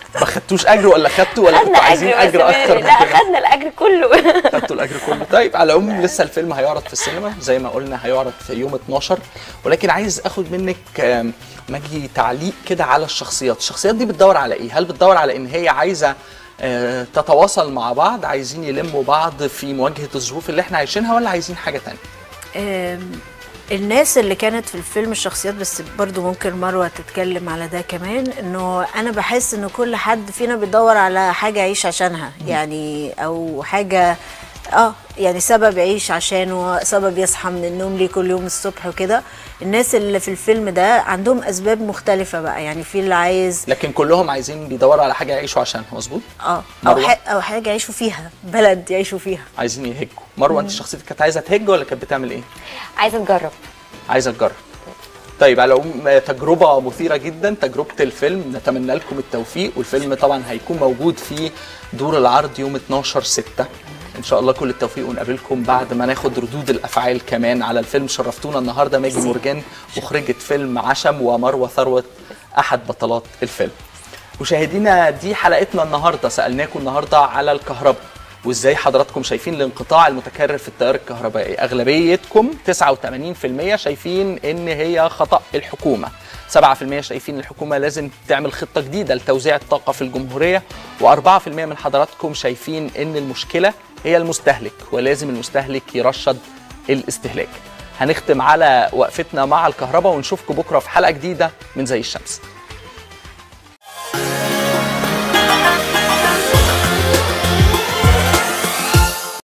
A: ما خدتوش اجر ولا خدتوا ولا
U: خدنا
A: كنتوا عايزين
U: اجر
A: اجر
U: بس
A: اكتر من
U: لا
A: كده
U: خدنا الاجر كله
A: خدتوا الاجر كله طيب على العموم لسه الفيلم هيعرض في السينما زي ما قلنا هيعرض في يوم 12 ولكن عايز اخد منك آم، مجدي تعليق كده على الشخصيات الشخصيات دي بتدور على ايه هل بتدور على ان هي عايزه آه، تتواصل مع بعض عايزين يلموا بعض في مواجهه الظروف اللي احنا عايشينها ولا عايزين حاجه تانية
T: آم، الناس اللي كانت في الفيلم الشخصيات بس برضو ممكن مروة تتكلم على ده كمان انه انا بحس ان كل حد فينا بيدور على حاجة يعيش عشانها يعني او حاجة اه يعني سبب يعيش عشانه سبب يصحى من النوم ليه كل يوم الصبح وكده الناس اللي في الفيلم ده عندهم اسباب مختلفة بقى يعني في اللي عايز
A: لكن كلهم عايزين بيدوروا على حاجه يعيشوا عشانها مظبوط
T: اه او,
A: مروة؟
T: ح- أو حاجة يعيشوا فيها بلد يعيشوا فيها
A: عايزين يهجوا مروه انت
T: مم.
A: شخصيتك كانت عايزه تهج ولا كانت بتعمل ايه
U: عايزه تجرب
A: عايزه تجرب طيب على العموم آه، تجربة مثيرة جدا تجربة الفيلم نتمنى لكم التوفيق والفيلم طبعا هيكون موجود في دور العرض يوم 12 6 ان شاء الله كل التوفيق ونقابلكم بعد ما ناخد ردود الافعال كمان على الفيلم شرفتونا النهارده ماجي مرجان مخرجة فيلم عشم ومروة ثروت احد بطلات الفيلم مشاهدينا دي حلقتنا النهارده سالناكم النهارده على الكهرباء وازاي حضراتكم شايفين الانقطاع المتكرر في التيار الكهربائي اغلبيتكم 89% شايفين ان هي خطا الحكومه 7% شايفين الحكومه لازم تعمل خطه جديده لتوزيع الطاقه في الجمهوريه و4% من حضراتكم شايفين ان المشكله هي المستهلك ولازم المستهلك يرشد الاستهلاك هنختم على وقفتنا مع الكهرباء ونشوفكم بكره في حلقه جديده من زي الشمس